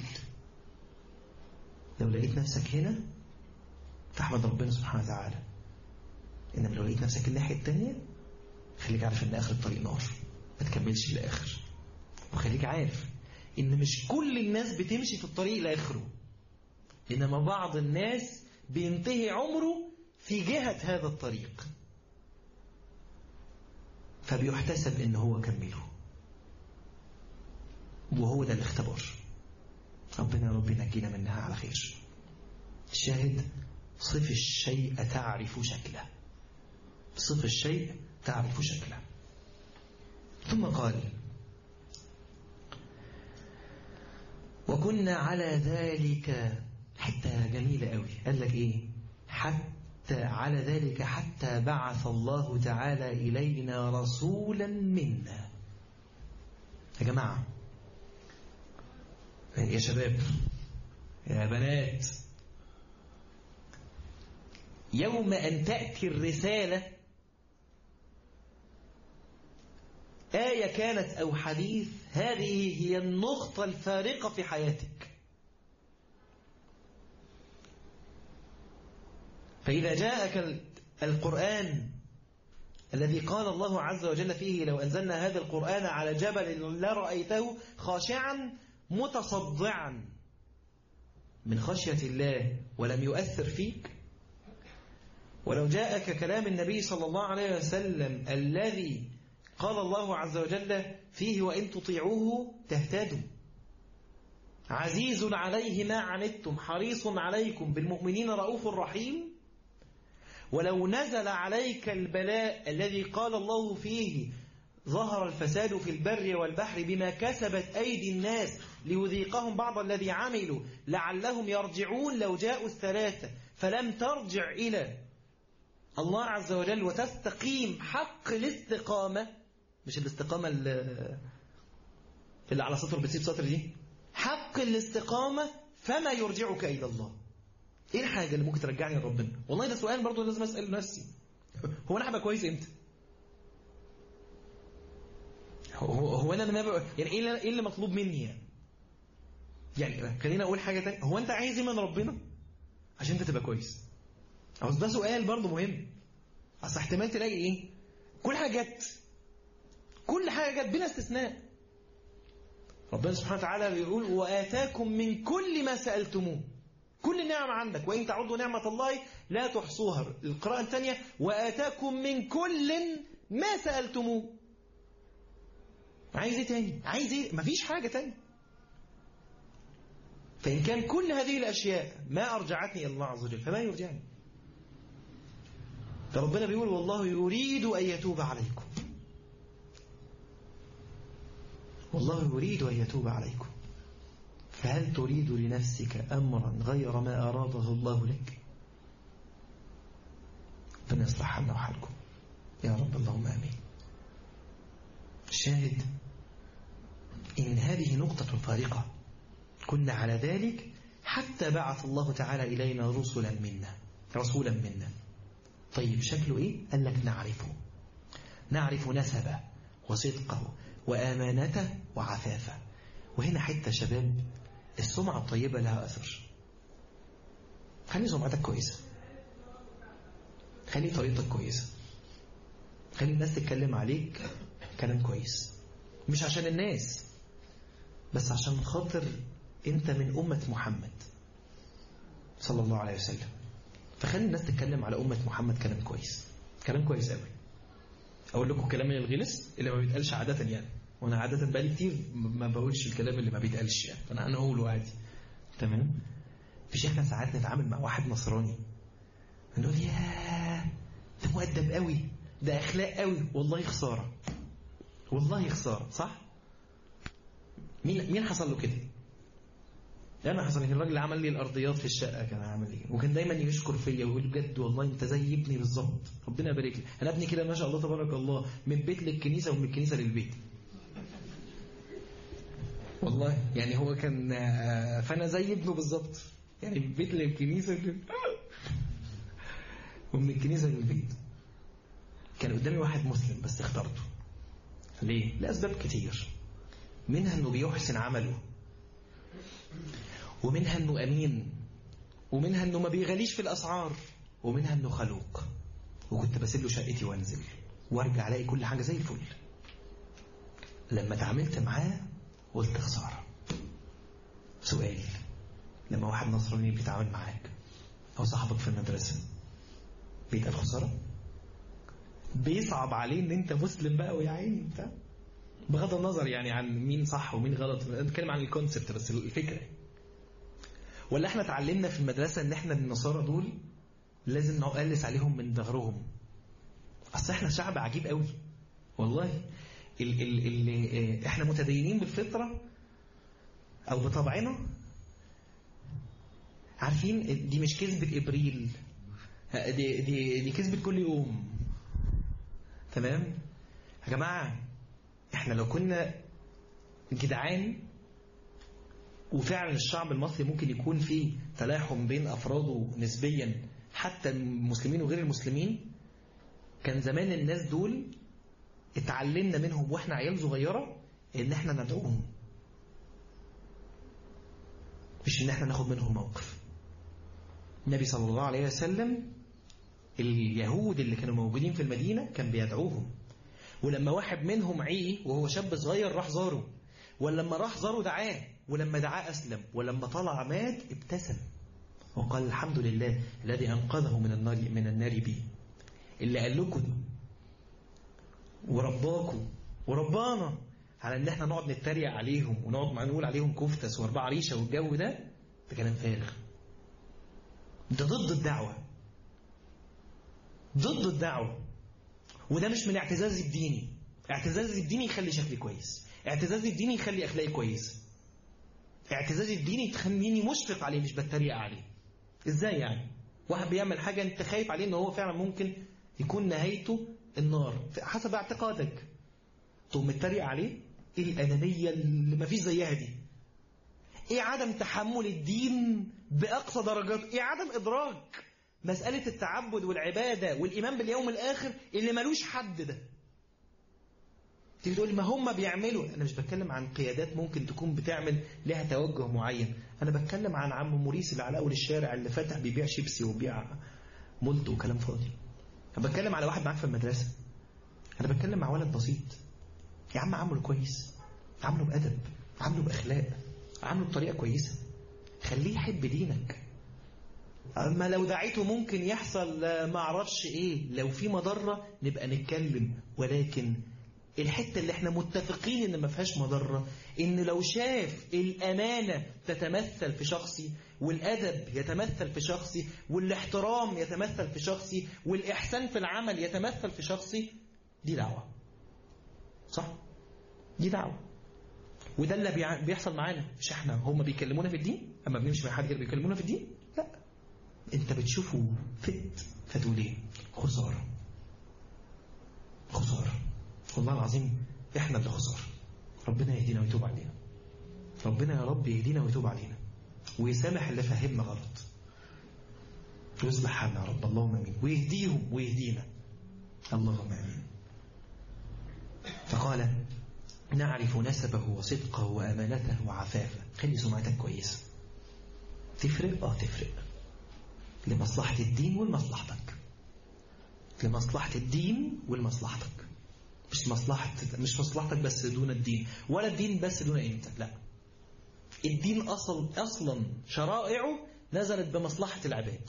لو لقيت نفسك هنا فاحمد ربنا سبحانه وتعالى إنما لو لقيت نفسك الناحية التانية خليك عارف إن آخر الطريق نار ما تكملش للآخر وخليك عارف إن مش كل الناس بتمشي في الطريق لآخره إنما بعض الناس بينتهي عمره في جهة هذا الطريق فبيحتسب إن هو كمله وهو ده الاختبار ربنا يا رب ينجينا منها على خير الشاهد صف الشيء تعرف شكله صف الشيء تعرف شكله ثم قال وكنا على ذلك حتى جميلة قوي قال لك ايه حتى على ذلك حتى بعث الله تعالى إلينا رسولا منا يا جماعة يا شباب يا بنات يوم أن تأتي الرسالة آية كانت أو حديث هذه هي النقطة الفارقة في حياتك فإذا جاءك القرآن الذي قال الله عز وجل فيه لو أنزلنا هذا القرآن على جبل لرأيته خاشعا متصدعا من خشية الله ولم يؤثر فيك ولو جاءك كلام النبي صلى الله عليه وسلم الذي قال الله عز وجل فيه وإن تطيعوه تهتدوا عزيز عليه ما عنتم حريص عليكم بالمؤمنين رؤوف رحيم ولو نزل عليك البلاء الذي قال الله فيه ظهر الفساد في البر والبحر بما كسبت أيدي الناس ليذيقهم بعض الذي عملوا لعلهم يرجعون لو جاءوا الثلاثة فلم ترجع إلى الله عز وجل وتستقيم حق الاستقامة مش الاستقامة اللي اللي على سطر بتسيب سطر دي حق الاستقامة فما يرجعك إلى الله ايه الحاجة اللي ممكن ترجعني لربنا والله ده سؤال برضه لازم أسأل نفسي هو انا هبقى كويس امتى هو, هو انا من يعني ايه اللي, إيه اللي مطلوب مني يعني يعني خلينا اقول حاجة تانية هو انت عايز ايه من ربنا عشان انت تبقى كويس أو ده سؤال برضه مهم اصل احتمال تلاقي ايه كل حاجة جت كل حاجة جت بلا استثناء ربنا سبحانه وتعالى بيقول وآتاكم من كل ما سألتموه كل نعمة عندك وإن تعدوا نعمة الله لا تحصوها القراءة الثانية وآتاكم من كل ما سألتموه عايز ايه تاني عايز ايه مفيش حاجة تاني فإن كان كل هذه الأشياء ما أرجعتني إلى الله عز وجل فما يرجعني فربنا بيقول والله يريد أن يتوب عليكم والله يريد أن يتوب عليكم فهل تريد لنفسك أمرا غير ما أراده الله لك فنصلح حالنا وحالكم يا رب اللهم آمين الشاهد إن هذه نقطة فارقة كنا على ذلك حتى بعث الله تعالى إلينا رسلا منا رسولا منا طيب شكله إيه؟ قال لك نعرفه نعرف نسبه وصدقه وأمانته وعفافه وهنا حتة شباب السمعة الطيبة لها أثر خلي سمعتك كويسة خلي طريقتك كويسة خلي الناس تتكلم عليك كلام كويس مش عشان الناس بس عشان خاطر انت من أمة محمد صلى الله عليه وسلم فخلي الناس تتكلم على أمة محمد كلام كويس كلام كويس قوي أقول لكم كلام من الغلس اللي ما بيتقالش عادة يعني وانا عادة بقالي كتير ما بقولش الكلام اللي ما بيتقالش يعني فانا انا اقوله عادي تمام فيش احنا ساعات نتعامل مع واحد نصراني نقول يا ده مؤدب قوي ده اخلاق قوي والله خساره والله خساره صح مين مين حصل له كده انا حصل لي الراجل اللي عمل لي الارضيات في الشقه كان عامل ايه وكان دايما يشكر فيا ويقول بجد والله انت زي ابني بالظبط ربنا يبارك لي انا ابني كده ما شاء الله تبارك الله من بيت للكنيسه ومن الكنيسه للبيت والله يعني هو كان فانا زي ابنه بالظبط يعني من بيت للكنيسه ومن الكنيسه للبيت كان قدامي واحد مسلم بس اخترته ليه؟ لاسباب كتير منها انه بيحسن عمله ومنها انه امين ومنها انه ما بيغليش في الاسعار ومنها انه خلوق وكنت بسيب له شقتي وانزل وارجع الاقي كل حاجه زي الفل لما تعاملت معاه قلت خساره سؤال لما واحد نصراني بيتعامل معاك او صاحبك في المدرسه بيتقال خساره بيصعب عليه ان انت مسلم بقى ويا عيني انت بغض النظر يعني عن مين صح ومين غلط بتكلم عن الكونسبت بس الفكره ولا احنا اتعلمنا في المدرسه ان احنا النصارى دول لازم نقلس عليهم من ظهرهم اصل احنا شعب عجيب قوي والله ال ال ال احنا متدينين بالفطره او بطبعنا عارفين دي مش كذبه ابريل دي دي دي كذبه كل يوم تمام يا جماعه احنا لو كنا جدعان وفعلا الشعب المصري ممكن يكون فيه تلاحم بين افراده نسبيا حتى المسلمين وغير المسلمين كان زمان الناس دول اتعلمنا منهم واحنا عيال صغيره ان احنا ندعوهم مش ان احنا ناخد منهم موقف النبي صلى الله عليه وسلم اليهود اللي كانوا موجودين في المدينه كان بيدعوهم ولما واحد منهم عي وهو شاب صغير راح زاره ولما راح زاره دعاه ولما دعاه أسلم ولما طلع مات ابتسم وقال الحمد لله الذي أنقذه من النار من النار بي اللي قال لكم ورباكم وربانا على ان احنا نقعد نتريق عليهم ونقعد نقول عليهم كفتس واربعه ريشه والجو ده ده كلام فارغ ده ضد الدعوه ضد الدعوه وده مش من اعتزازي الديني اعتزازي الديني يخلي شكلي كويس اعتزازي الديني يخلي اخلاقي كويس اعتزازي الديني تخليني مشفق عليه مش بتريق عليه ازاي يعني واحد بيعمل حاجة انت خايف عليه ان هو فعلا ممكن يكون نهايته النار حسب اعتقادك تقوم متريق عليه ايه الانانية اللي مفيش زيها دي ايه عدم تحمل الدين باقصى درجات ايه عدم ادراك مسألة التعبد والعبادة والإيمان باليوم الآخر اللي ملوش حد ده تيجي تقول ما هم بيعملوا أنا مش بتكلم عن قيادات ممكن تكون بتعمل لها توجه معين أنا بتكلم عن عم موريس اللي على أول الشارع اللي فتح بيبيع شيبسي وبيع مولت وكلام فاضي أنا بتكلم على واحد معاك في المدرسة أنا بتكلم مع ولد بسيط يا عم عامله كويس عامله بأدب عامله بأخلاق عامله بطريقة كويسة خليه يحب دينك أما لو دعيته ممكن يحصل ما اعرفش ايه لو في مضرة نبقى نتكلم ولكن الحتة اللي احنا متفقين ان ما فيهاش مضرة ان لو شاف الامانة تتمثل في شخصي والادب يتمثل في شخصي والاحترام يتمثل في شخصي والاحسان في العمل يتمثل في شخصي دي دعوة صح دي دعوة وده اللي بيحصل معانا مش احنا هم بيكلمونا في الدين اما بنمشي مع حد غير بيكلمونا في الدين لا انت بتشوفه فت فتقول ايه خسارة خسارة والله العظيم احنا اللي خسارة ربنا يهدينا ويتوب علينا ربنا يا رب يهدينا ويتوب علينا ويسامح اللي فهمنا غلط ويصلح حالنا يا رب اللهم امين ويهديهم ويهدينا اللهم امين فقال نعرف نسبه وصدقه وامانته وعفافه خلي سمعتك كويسه تفرق اه تفرق لمصلحة الدين ولمصلحتك لمصلحة الدين ولمصلحتك مش مصلحة مش مصلحتك بس دون الدين ولا الدين بس دون انت لا الدين أصل أصلا شرائعه نزلت بمصلحة العباد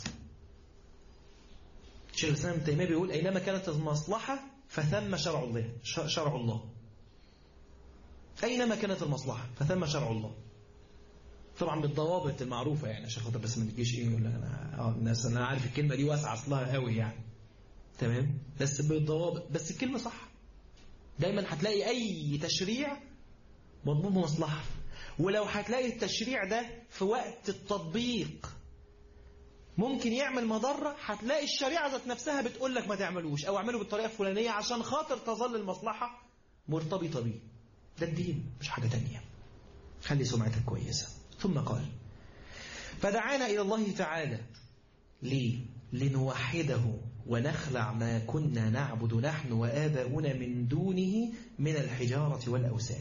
شيخ الإسلام ابن تيمية بيقول أينما كانت المصلحة فثم شرع الله شرع الله أينما كانت المصلحة فثم شرع الله طبعا بالضوابط المعروفة يعني عشان خاطر بس ما تجيش ايه يقول انا اه الناس انا عارف الكلمة دي واسعة اصلها قوي يعني تمام بس بالضوابط بس الكلمة صح دايما هتلاقي اي تشريع مضمون بمصلحة ولو هتلاقي التشريع ده في وقت التطبيق ممكن يعمل مضرة هتلاقي الشريعة ذات نفسها بتقول لك ما تعملوش او اعمله بالطريقة الفلانية عشان خاطر تظل المصلحة مرتبطة بيه ده الدين مش حاجة تانية خلي سمعتك كويسة ثم قال فدعانا إلى الله تعالى ليه؟ لنوحده ونخلع ما كنا نعبد نحن وآباؤنا من دونه من الحجارة والأوثان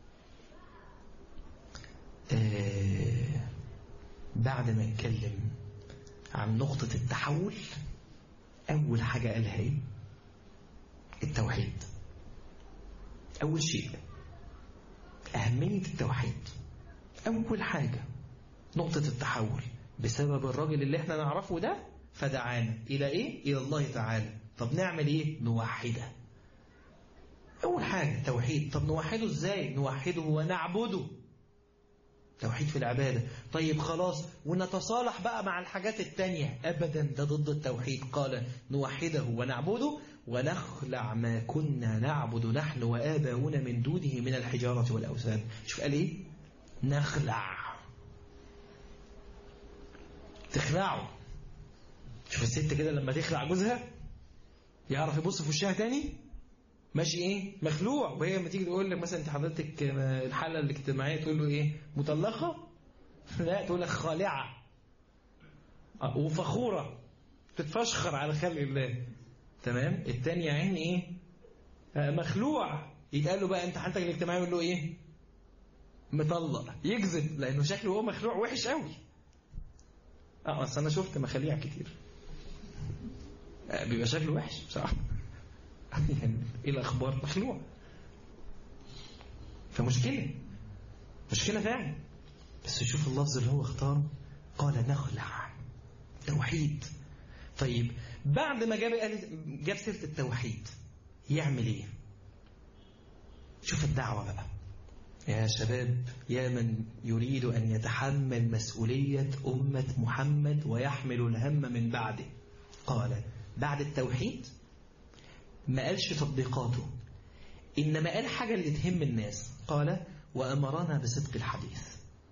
آه بعد ما نتكلم عن نقطة التحول أول حاجة قالها إيه؟ التوحيد أول شيء أهمية التوحيد أول حاجة نقطة التحول بسبب الراجل اللي احنا نعرفه ده فدعانا إلى إيه؟ إلى الله تعالى طب نعمل إيه؟ نوحده أول حاجة توحيد طب نوحده إزاي؟ نوحده ونعبده توحيد في العبادة طيب خلاص ونتصالح بقى مع الحاجات التانية أبدا ده ضد التوحيد قال نوحده ونعبده ونخلع ما كنا نعبد نحن وآباؤنا من دونه من الحجارة والأوثان شوف قال إيه نخلع تخلعه شوف الست كده لما تخلع جوزها يعرف يبص في وشها تاني ماشي ايه مخلوع وهي لما تيجي تقول لك مثلا انت حضرتك الحاله الاجتماعيه تقول له ايه مطلقه لا تقول لك خالعه وفخوره تتفشخر على خلق الله تمام الثاني يا عيني ايه مخلوع يتقال له بقى انت حالتك الاجتماعيه يقول له ايه مطلق يكذب لانه شكله هو مخلوع وحش قوي اه اصل انا شفت مخاليع كتير بيبقى شكله وحش بصراحه يعني ايه الاخبار مخلوع فمشكله مشكله فعلا بس شوف اللفظ اللي هو اختاره قال نخلع توحيد طيب بعد ما جاب جاب سيره التوحيد يعمل ايه شوف الدعوه بقى يا شباب يا من يريد أن يتحمل مسؤولية أمة محمد ويحمل الهم من بعده قال بعد التوحيد ما قالش تطبيقاته إنما قال حاجة اللي تهم الناس قال وأمرنا بصدق الحديث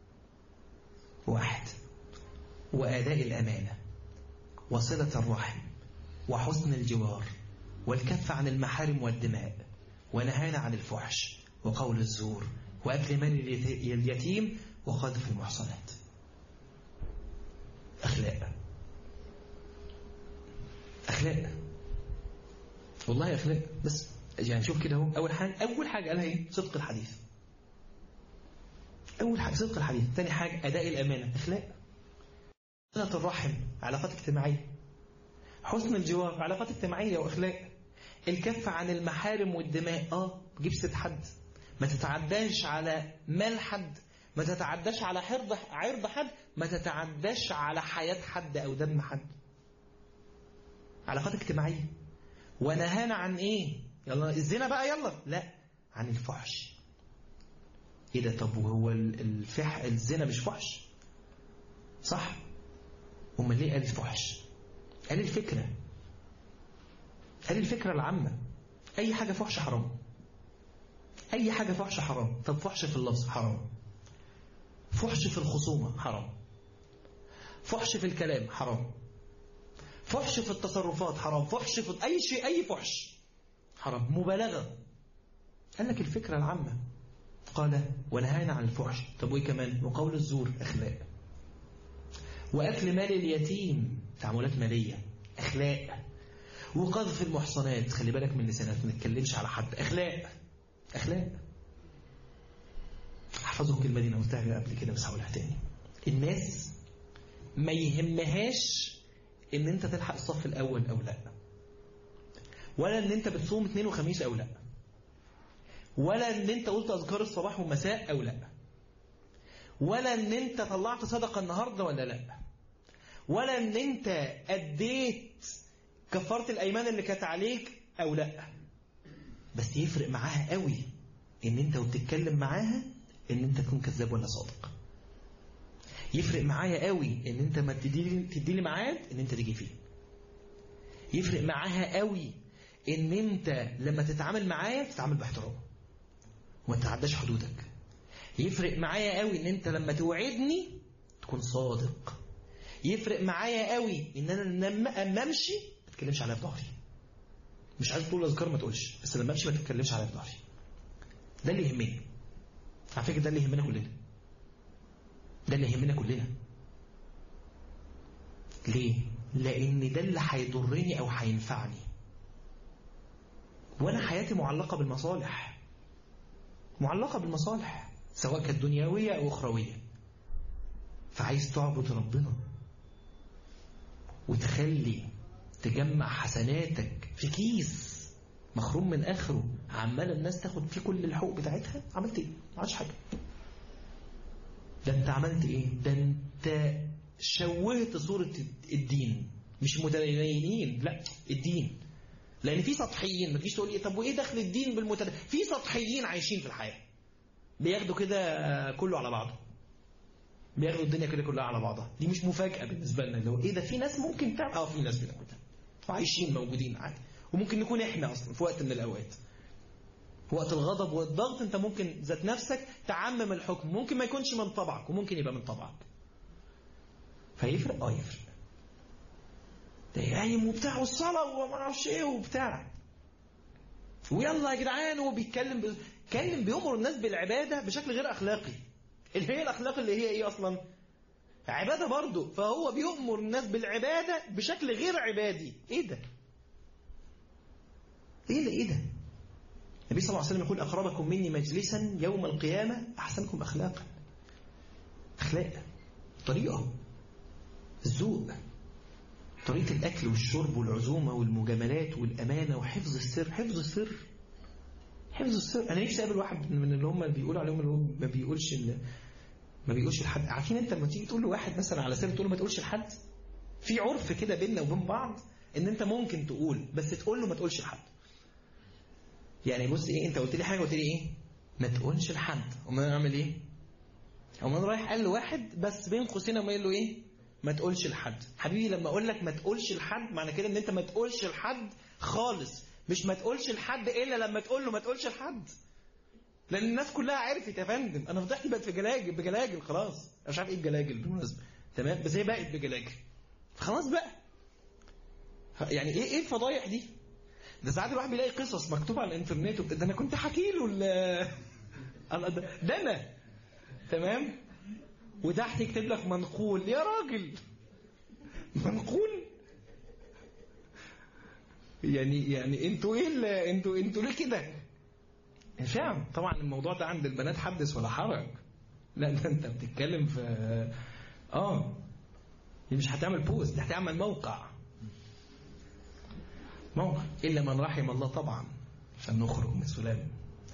واحد وآداء الأمانة وصلة الرحم وحسن الجوار والكف عن المحارم والدماء ونهانا عن الفحش وقول الزور وأكل مال اليتيم وقذف المحصنات أخلاق أخلاق والله أخلاق بس يعني شوف كده اهو أول حاجة أول حاجة قالها إيه صدق الحديث أول حاجة صدق الحديث ثاني حاجة أداء الأمانة أخلاق صلة الرحم علاقات اجتماعية حسن الجوار علاقات اجتماعية وأخلاق الكف عن المحارم والدماء اه جيب ست حد ما تتعداش على مال حد ما تتعداش على حرب عرض حد ما تتعداش على حياة حد أو دم حد علاقات اجتماعية ونهانا عن ايه يلا الزنا بقى يلا لا عن الفحش ايه ده طب وهو الفح الزنا مش فحش صح امال ليه قال الفحش قال الفكرة قال الفكرة العامة اي حاجة فحش حرام اي حاجة فحش حرام طب فحش في اللفظ حرام فحش في الخصومة حرام فحش في الكلام حرام فحش في التصرفات حرام فحش في أي شيء أي فحش حرام مبالغة قال لك الفكرة العامة قال ونهانا عن الفحش طب وإيه كمان وقول الزور أخلاق وأكل مال اليتيم تعاملات مالية أخلاق وقذف المحصنات خلي بالك من لسانك ما نتكلمش على حد أخلاق أخلاق احفظوا الكلمة دي أنا قلتها قبل كده بس هقولها تاني الناس ما يهمهاش ان انت تلحق الصف الاول او لا ولا ان انت بتصوم اثنين وخميس او لا ولا ان انت قلت اذكار الصباح والمساء او لا ولا ان انت طلعت صدقه النهارده ولا لا ولا ان انت اديت كفاره الايمان اللي كانت عليك او لا بس يفرق معاها قوي ان انت وبتتكلم معاها ان انت تكون كذاب ولا صادق يفرق معايا قوي ان انت ما تدي تدي لي ميعاد ان انت تيجي فيه يفرق معاها قوي ان انت لما تتعامل معايا تتعامل باحترام وما تتعداش حدودك يفرق معايا قوي ان انت لما توعدني تكون صادق يفرق معايا قوي ان انا لما اما امشي ما تتكلمش عليا في ظهري مش عايز تقول اذكار ما تقولش بس لما امشي ما تتكلمش عليا في ظهري ده اللي يهمني على فكره ده اللي يهمنا كلنا ده اللي يهمنا كلنا ليه لان ده اللي هيضرني او هينفعني وانا حياتي معلقه بالمصالح معلقه بالمصالح سواء كانت دنيويه او اخرويه فعايز تعبد ربنا وتخلي تجمع حسناتك في كيس مخروم من اخره عمال الناس تاخد فيه كل الحقوق بتاعتها عملت ايه؟ ما عملتش حاجه ده انت عملت ايه ده انت شوهت صورة الدين مش متدينين لا الدين لان في سطحيين ما تجيش تقول ايه طب وايه دخل الدين بالمتدين في سطحيين عايشين في الحياة بياخدوا كده كله على بعضه بياخدوا الدنيا كده كلها على بعضها دي مش مفاجأة بالنسبة لنا اللي هو ايه ده في ناس ممكن تعمل اه في ناس بتعمل وعايشين موجودين عادي وممكن نكون احنا اصلا في وقت من الاوقات وقت الغضب والضغط انت ممكن ذات نفسك تعمم الحكم ممكن ما يكونش من طبعك وممكن يبقى من طبعك فيفرق اه يفرق ده قايم وبتاع والصلاة وما اعرفش ايه وبتاع ويلا يا جدعان وبيتكلم بيتكلم بيأمر الناس بالعبادة بشكل غير أخلاقي اللي هي الأخلاق اللي هي ايه أصلا عبادة برضه فهو بيأمر الناس بالعبادة بشكل غير عبادي ايه ده ايه ده ايه ده النبي صلى الله عليه وسلم يقول أقربكم مني مجلسا يوم القيامة أحسنكم أخلاقا أخلاق طريقة الذوق طريقة الأكل والشرب والعزومة والمجاملات والأمانة وحفظ السر حفظ السر حفظ السر أنا نفسي أقابل واحد من اللي هم بيقولوا عليهم اللي هو ما بيقولش ما بيقولش لحد عارفين أنت لما تيجي تقول لواحد مثلا على سر تقول له ما تقولش لحد في عرف كده بيننا وبين بعض إن أنت ممكن تقول بس تقول له ما تقولش لحد يعني بص ايه انت قلت لي حاجه قلت لي ايه ما تقولش لحد امال انا اعمل ايه امال انا رايح قال لواحد بس بين قوسين اما قال له ايه ما تقولش لحد حبيبي لما اقول لك ما تقولش لحد معنى كده ان انت ما تقولش لحد خالص مش ما تقولش لحد الا لما تقول له ما تقولش لحد لان الناس كلها عرفت يا فندم انا فضحتي بقت في جلاجل بجلاجل خلاص انا مش عارف ايه الجلاجل بالمناسبه تمام بس هي بقت بجلاجل خلاص بقى يعني ايه ايه الفضايح دي ده ساعات الواحد بيلاقي قصص مكتوبه على الانترنت وبت- ده انا كنت حكي له ال- الله ده ده انا تمام وتحت يكتب لك منقول يا راجل منقول يعني يعني انتوا ايه ال- انتوا انتوا ليه كده؟ فاهم طبعا الموضوع ده عند البنات حدث ولا حرج لا ده انت بتتكلم في اه دي مش هتعمل بوست دي هتعمل موقع موقع الا من رحم الله طبعا عشان نخرج من سلام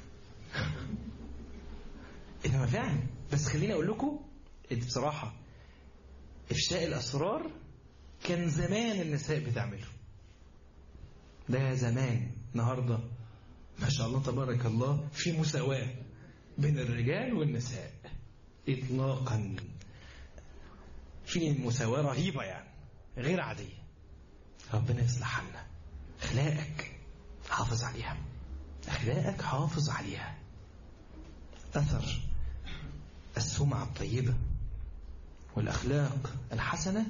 انما فعلا بس خليني اقول لكم بصراحه افشاء الاسرار كان زمان النساء بتعمله ده زمان النهارده ما شاء الله تبارك الله في مساواة بين الرجال والنساء إطلاقا في مساواة رهيبة يعني غير عادية ربنا يصلح حالنا أخلاقك حافظ عليها أخلاقك حافظ عليها أثر السمعة الطيبة والأخلاق الحسنة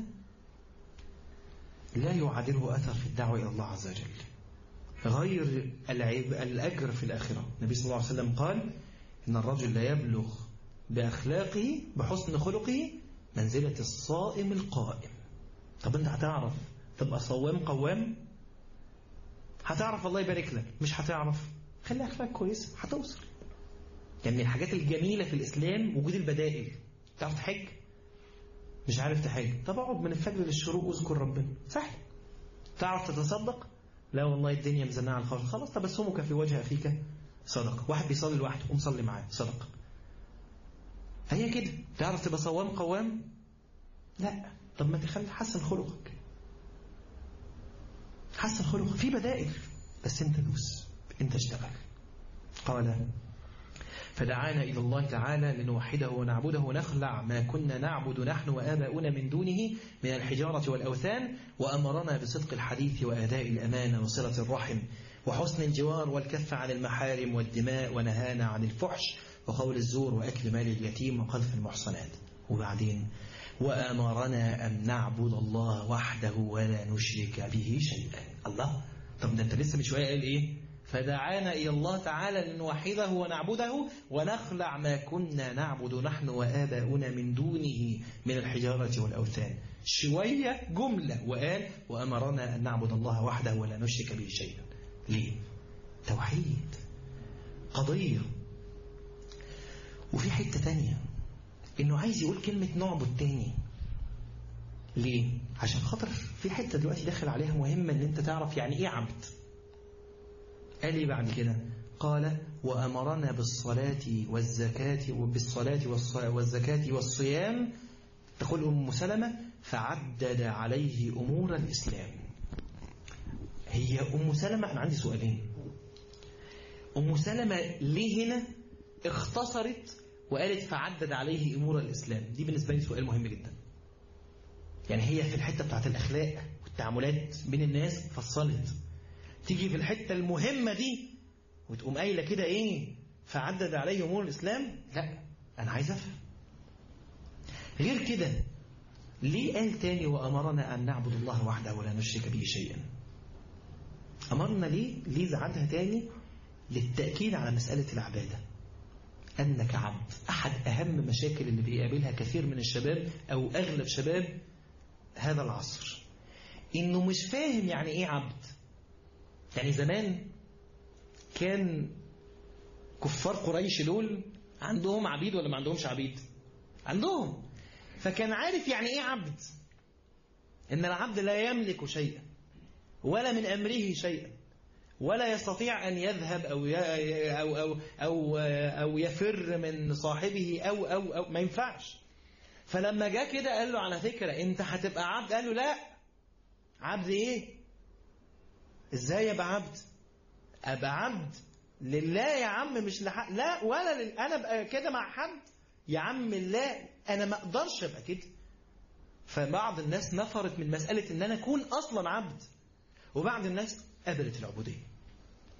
لا يعادله أثر في الدعوة إلى الله عز وجل غير العيب الأجر في الآخرة النبي صلى الله عليه وسلم قال إن الرجل لا يبلغ بأخلاقه بحسن خلقه منزلة الصائم القائم طب أنت هتعرف تبقى صوام قوام هتعرف الله يبارك لك مش هتعرف خلي أخلاقك كويسة هتوصل يعني من الحاجات الجميلة في الإسلام وجود البدائل تعرف تحج مش عارف تحج طب اقعد من الفجر للشروق واذكر ربنا سهل تعرف تتصدق لا والله الدنيا مزنقه على الخالص خلاص تبسمك في وجه اخيك صدقه واحد بيصلي لوحده قوم صلي معاه صدقه هي كده تعرف تبقى صوام قوام لا طب ما تخلي حسن خلقك حسن خلقك في بدائل بس انت دوس انت اشتغل قال فدعانا إلى الله تعالى لنوحده ونعبده ونخلع ما كنا نعبد نحن وآباؤنا من دونه من الحجارة والأوثان وأمرنا بصدق الحديث وأداء الأمانة وصلة الرحم وحسن الجوار والكف عن المحارم والدماء ونهانا عن الفحش وقول الزور وأكل مال اليتيم وقذف المحصنات وبعدين وأمرنا أن نعبد الله وحده ولا نشرك به شيئا الله طب ده أنت لسه من شوية قال إيه فدعانا إلى الله تعالى لنوحده ونعبده ونخلع ما كنا نعبد نحن وآباؤنا من دونه من الحجارة والأوثان شوية جملة وقال وأمرنا أن نعبد الله وحده ولا نشرك به شيئا ليه؟ توحيد قضية وفي حتة تانية إنه عايز يقول كلمة نعبد تاني ليه؟ عشان خاطر في حتة دلوقتي داخل عليها مهمة إن أنت تعرف يعني إيه عبد قال ايه بعد كده قال وأمرنا بالصلاة والزكاة وبالصلاة والزكاة والصيام تقول أم سلمة فعدد عليه أمور الإسلام هي أم سلمة أنا عندي سؤالين أم سلمة ليه هنا اختصرت وقالت فعدد عليه أمور الإسلام دي بالنسبة لي سؤال مهم جدا يعني هي في الحتة بتاعت الأخلاق والتعاملات بين الناس فصلت تيجي في الحتة المهمة دي وتقوم قايلة كده ايه فعدد عليه امور الاسلام لا انا عايز افهم غير كده ليه قال تاني وامرنا ان نعبد الله وحده ولا نشرك به شيئا امرنا ليه ليه زعلها تاني للتاكيد على مساله العباده انك عبد احد اهم مشاكل اللي بيقابلها كثير من الشباب او اغلب شباب هذا العصر انه مش فاهم يعني ايه عبد يعني زمان كان كفار قريش دول عندهم عبيد ولا ما عندهمش عبيد عندهم فكان عارف يعني ايه عبد ان العبد لا يملك شيئا ولا من امره شيئا ولا يستطيع ان يذهب او او او او, أو يفر من صاحبه او او او ما ينفعش فلما جاء كده قال له على فكره انت هتبقى عبد قال له لا عبد ايه ازاي ابقى عبد ابقى عبد لله يا عم مش لحق لا ولا لل... انا ابقى كده مع حد يا عم الله انا ما اقدرش ابقى كده فبعض الناس نفرت من مسألة ان انا اكون اصلا عبد وبعض الناس قبلت العبودية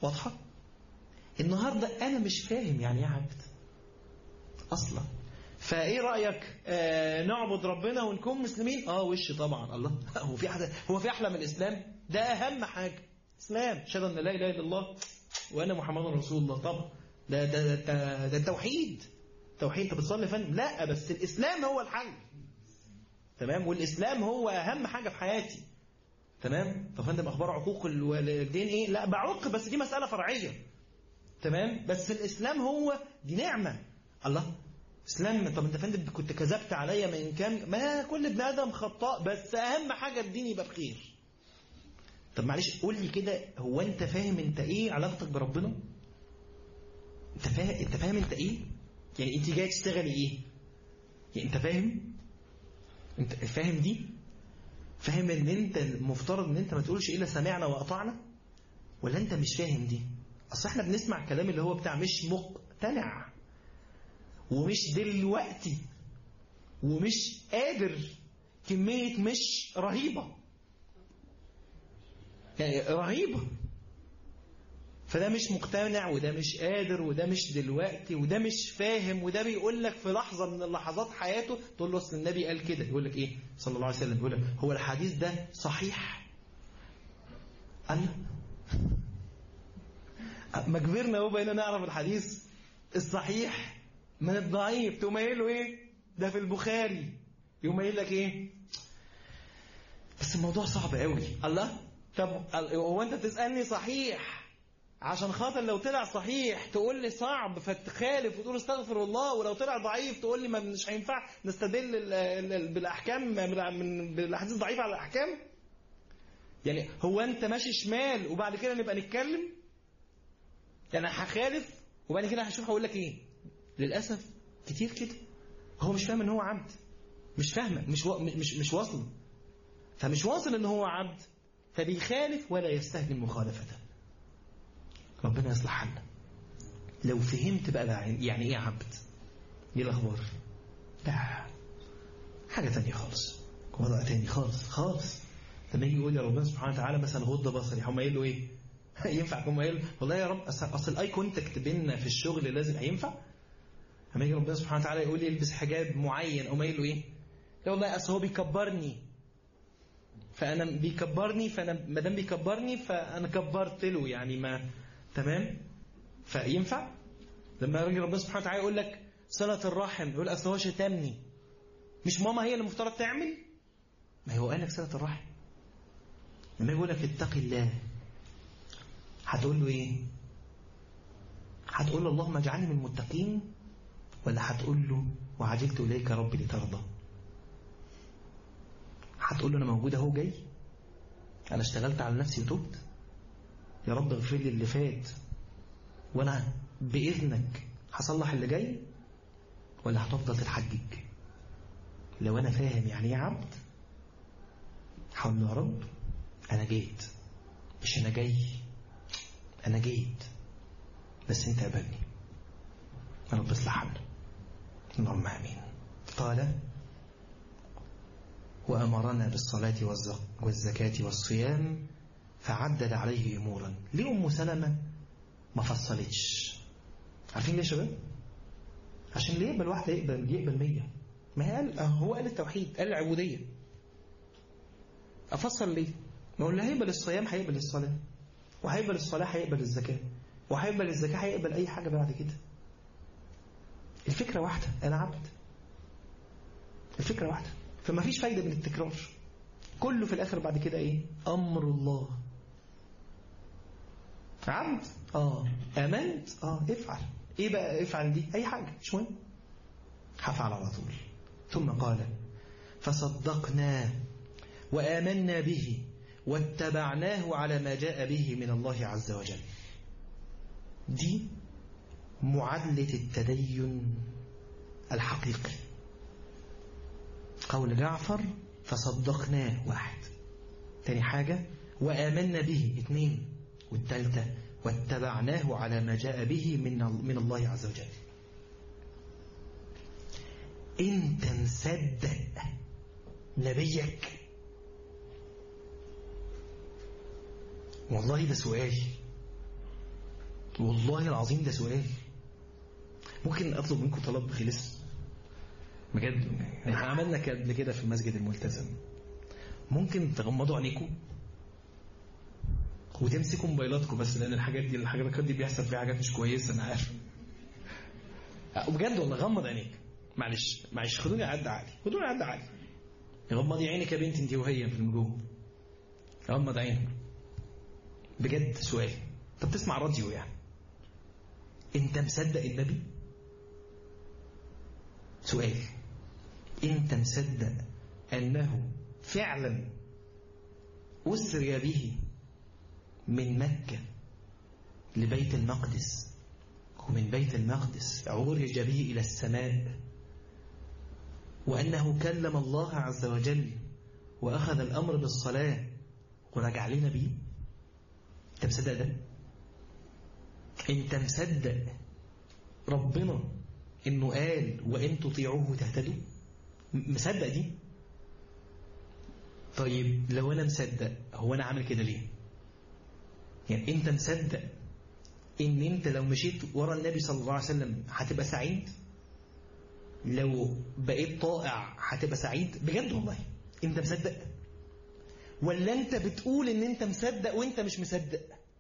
واضحة النهاردة أنا مش فاهم يعني ايه عبد أصلا فايه رايك آه نعبد ربنا ونكون مسلمين اه وش طبعا الله هو في حاجه هو في احلى من الاسلام ده اهم حاجه اسلام اشهد ان لا اله الا الله وانا محمد رسول الله طبعا ده ده ده, ده التوحيد توحيد انت بتصلي فن لا بس الاسلام هو الحل تمام والاسلام هو اهم حاجه في حياتي تمام طب فندم اخبار عقوق الوالدين ايه لا بعق بس دي مساله فرعيه تمام بس الاسلام هو دي نعمه الله اسلام طب انت فندم كنت كذبت عليا من كام ما كل ابن ادم خطاء بس اهم حاجه الدين يبقى بخير طب معلش قول لي كده هو انت فاهم انت ايه علاقتك بربنا انت فاهم انت فاهم انت ايه يعني انت جاي تشتغلي ايه يعني انت فاهم انت فاهم دي فاهم ان انت المفترض ان انت ما تقولش الا سمعنا واطعنا ولا انت مش فاهم دي اصل احنا بنسمع كلام اللي هو بتاع مش مقتنع ومش دلوقتي ومش قادر كمية مش رهيبة يعني رهيبة فده مش مقتنع وده مش قادر وده مش دلوقتي وده مش فاهم وده بيقول لك في لحظة من اللحظات حياته تقول له أصل النبي قال كده يقول لك إيه صلى الله عليه وسلم يقول لك هو الحديث ده صحيح قال ما كبرنا اهو بقينا نعرف الحديث الصحيح من الضعيف تقوم قايل له ايه ده في البخاري يقوم قايل لك ايه بس الموضوع صعب قوي الله طب هو انت بتسالني صحيح عشان خاطر لو طلع صحيح تقول لي صعب فتخالف وتقول استغفر الله ولو طلع ضعيف تقول لي ما مش هينفع نستدل بالاحكام من بالاحاديث الضعيفه على الاحكام يعني هو انت ماشي شمال وبعد كده نبقى نتكلم يعني هخالف وبعد كده هشوف هقول لك ايه للاسف كتير كده هو مش فاهم ان هو عبد مش فاهمه مش و... مش مش واصل فمش واصل ان هو عبد فبيخالف ولا يستهجن مخالفته ربنا يصلح حالنا لو فهمت بقى يعني ايه عبد ايه الاخبار لا حاجه تانية خالص وضع تاني خالص خالص لما يجي يقول يا ربنا سبحانه وتعالى مثلا غض بصري هم قايل له ايه ينفع يقوم قايل والله يا رب اصل الاي كونتاكت بيننا في الشغل لازم هينفع لما يجي ربنا سبحانه وتعالى يقول لي البس حجاب معين او قايل له ايه لا والله اصل هو بيكبرني فانا بيكبرني فانا ما دام بيكبرني فانا كبرت له يعني ما تمام فينفع لما يجي ربنا سبحانه وتعالى يقول لك صلة الرحم يقول اصل هو شتمني مش ماما هي اللي المفترض تعمل ما هو قال لك صلة الرحم لما يقول لك اتق الله هتقول له ايه هتقول له اللهم اجعلني من المتقين ولا هتقول له وعجلت اليك ربي لترضى هتقول له انا موجود اهو جاي انا اشتغلت على نفسي وتوبت يا رب اغفر لي اللي فات وانا باذنك هصلح اللي جاي ولا هتفضل تتحجج لو انا فاهم يعني ايه عبد هقول له يا رب انا جيت مش انا جاي انا جيت بس انت قبلني يا رب اصلح حالنا اللهم امين قال وامرنا بالصلاه والزكاه والصيام فعدد عليه امورا ليه ام سلمه ما فصلتش عارفين ليه يا شباب عشان ليه يقبل واحده يقبل يقبل 100 ما قال هو قال التوحيد قال العبوديه افصل ليه ما هو اللي هيقبل الصيام هيقبل الصلاه وهيقبل الصلاه هيقبل الزكاه وهيقبل الزكاه هيقبل اي حاجه بعد كده الفكره واحده انا عبد الفكره واحده فما فيش فايده من التكرار كله في الاخر بعد كده ايه امر الله عبد اه امنت اه افعل ايه بقى افعل دي اي حاجه مش مهم هفعل على طول ثم قال فصدقناه وآمنا به واتبعناه على ما جاء به من الله عز وجل دي معادلة التدين الحقيقي قول جعفر فصدقناه واحد تاني حاجة وآمنا به اثنين والثالثة واتبعناه على ما جاء به من من الله عز وجل انت مصدق نبيك والله ده سؤال والله العظيم ده سؤال ممكن اطلب منكم طلب خلص بجد احنا عملنا قبل كده في المسجد الملتزم ممكن تغمضوا عينيكم وتمسكوا موبايلاتكم بس لان الحاجات دي الحاجات دي بيحصل فيها حاجات مش كويسه انا عارف وبجد والله غمض عينيك معلش معلش خدوني اعد عادي خدوني اعد عادي غمضي عينك يا بنتي انت وهي في النجوم غمض عينك بجد سؤال طب تسمع راديو يعني انت مصدق النبي سؤال انت مصدق انه فعلا اسري به من مكة لبيت المقدس ومن بيت المقدس عرج به إلى السماء وأنه كلم الله عز وجل وأخذ الأمر بالصلاة ورجع لنا بيه أنت مصدق ده؟ أنت مصدق ربنا إنه قال وإن تطيعوه تهتدوا مصدق دي طيب لو أنا مصدق هو أنا عامل كده ليه يعني أنت مصدق إن أنت لو مشيت ورا النبي صلى الله عليه وسلم هتبقى سعيد لو بقيت طائع هتبقى سعيد بجد والله أنت مصدق ولا أنت بتقول إن أنت مصدق وأنت مش مصدق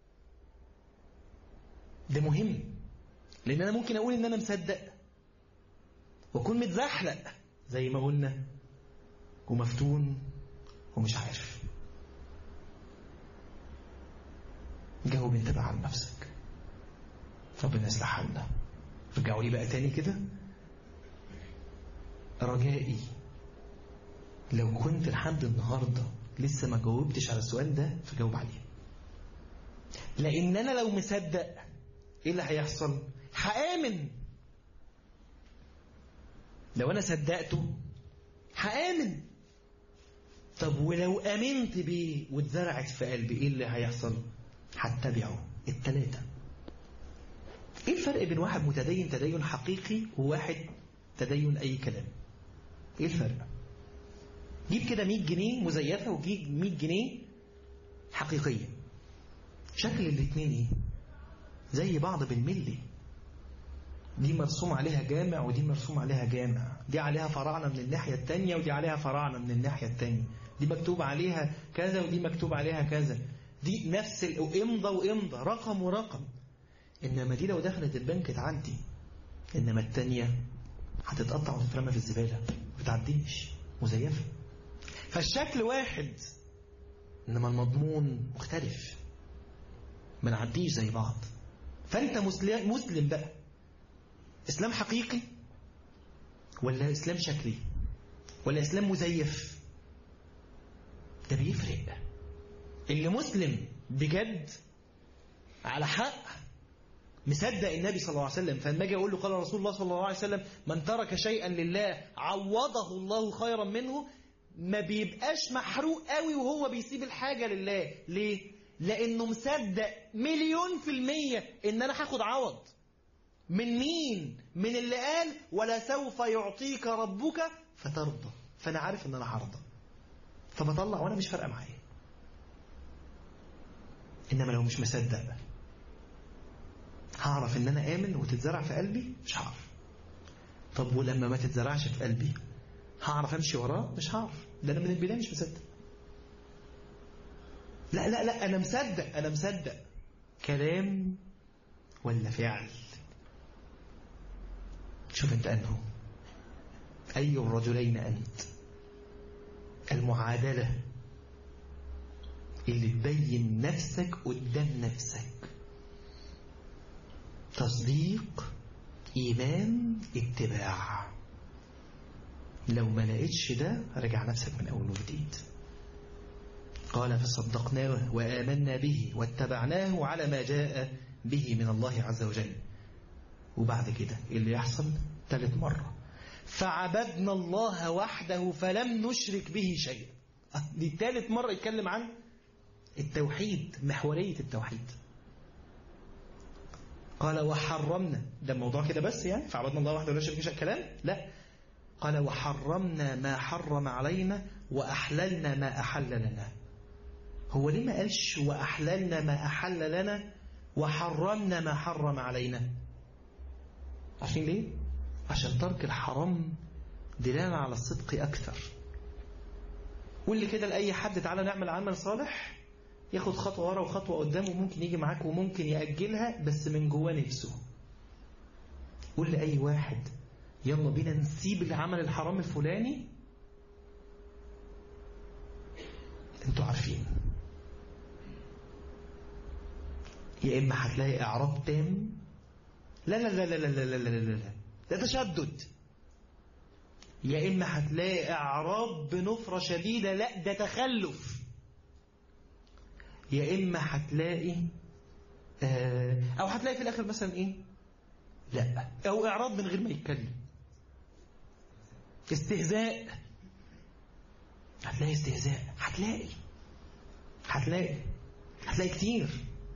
ده مهم لأن أنا ممكن أقول إن أنا مصدق وأكون متزحلق زي ما قلنا ومفتون ومش عارف جاوب انت بقى عن نفسك ربنا يصلح حالنا رجعوا لي بقى تاني كده رجائي لو كنت لحد النهارده لسه ما جاوبتش على السؤال ده فجاوب عليه لان انا لو مصدق ايه اللي هيحصل هامن لو انا صدقته هامن طب ولو امنت بيه واتزرعت في قلبي ايه اللي هيحصل هتبعه التلاتة ايه الفرق بين واحد متدين تدين حقيقي وواحد تدين اي كلام ايه الفرق جيب كده 100 جنيه مزيفة وجيب 100 جنيه حقيقية شكل الاتنين ايه زي بعض بالملي دي مرسوم عليها جامع ودي مرسوم عليها جامع دي عليها فراعنة من الناحية التانية ودي عليها فراعنة من الناحية التانية دي مكتوب عليها كذا ودي مكتوب عليها كذا دي نفس الامضة وامضة رقم ورقم إنما دي لو دخلت البنك تعدي إنما التانية هتتقطع وتترمى في الزبالة ما بتعديش مزيفة فالشكل واحد إنما المضمون مختلف ما نعديش زي بعض فأنت مسلم, مسلم بقى إسلام حقيقي ولا إسلام شكلي ولا إسلام مزيف ده بيفرق اللي مسلم بجد على حق مصدق النبي صلى الله عليه وسلم فلما اجي اقول له قال رسول الله صلى الله عليه وسلم من ترك شيئا لله عوضه الله خيرا منه ما بيبقاش محروق قوي وهو بيسيب الحاجة لله ليه؟ لأنه مصدق مليون في المية إن أنا هاخد عوض من مين؟ من اللي قال ولا سوف يعطيك ربك فترضى فأنا عارف إن أنا هرضى فبطلع وأنا مش فارقة معايا إنما لو مش مصدق هعرف إن أنا آمن وتتزرع في قلبي مش هعرف طب ولما ما تتزرعش في قلبي هعرف أمشي وراه مش هعرف ده أنا من البداية مش مصدق لا لا لا أنا مصدق أنا مصدق كلام ولا فعل شوف أنت أنه أي الرجلين أنت المعادلة اللي تبين نفسك قدام نفسك تصديق إيمان اتباع لو ما لقيتش ده رجع نفسك من أول وجديد قال فصدقناه وآمنا به واتبعناه على ما جاء به من الله عز وجل وبعد كده اللي يحصل ثالث مرة فعبدنا الله وحده فلم نشرك به شيئا دي ثالث مرة يتكلم عن التوحيد محورية التوحيد قال وحرمنا ده الموضوع كده بس يعني فعبدنا الله وحده ولا نشرك به شيئا كلام لا قال وحرمنا ما حرم علينا وأحللنا ما أحل لنا هو ليه ما قالش وأحللنا ما أحل لنا وحرمنا ما حرم علينا عارفين ليه عشان ترك الحرام دلالة على الصدق أكثر واللي كده لأي حد تعالى نعمل عمل صالح ياخد خطوة ورا وخطوة قدام وممكن يجي معاك وممكن يأجلها بس من جواه نفسه قول لأي واحد يلا بينا نسيب العمل الحرام الفلاني انتوا عارفين يا إما هتلاقي إعراب تام لا لا لا لا لا لا لا لا لا لا ده تشدد يا إما هتلاقي إعراب بنفرة شديدة لا ده تخلف يا إما هتلاقي آه أو هتلاقي في الآخر مثلا إيه لا أو إعراض من غير ما يتكلم استهزاء هتلاقي استهزاء هتلاقي هتلاقي هتلاقي كتير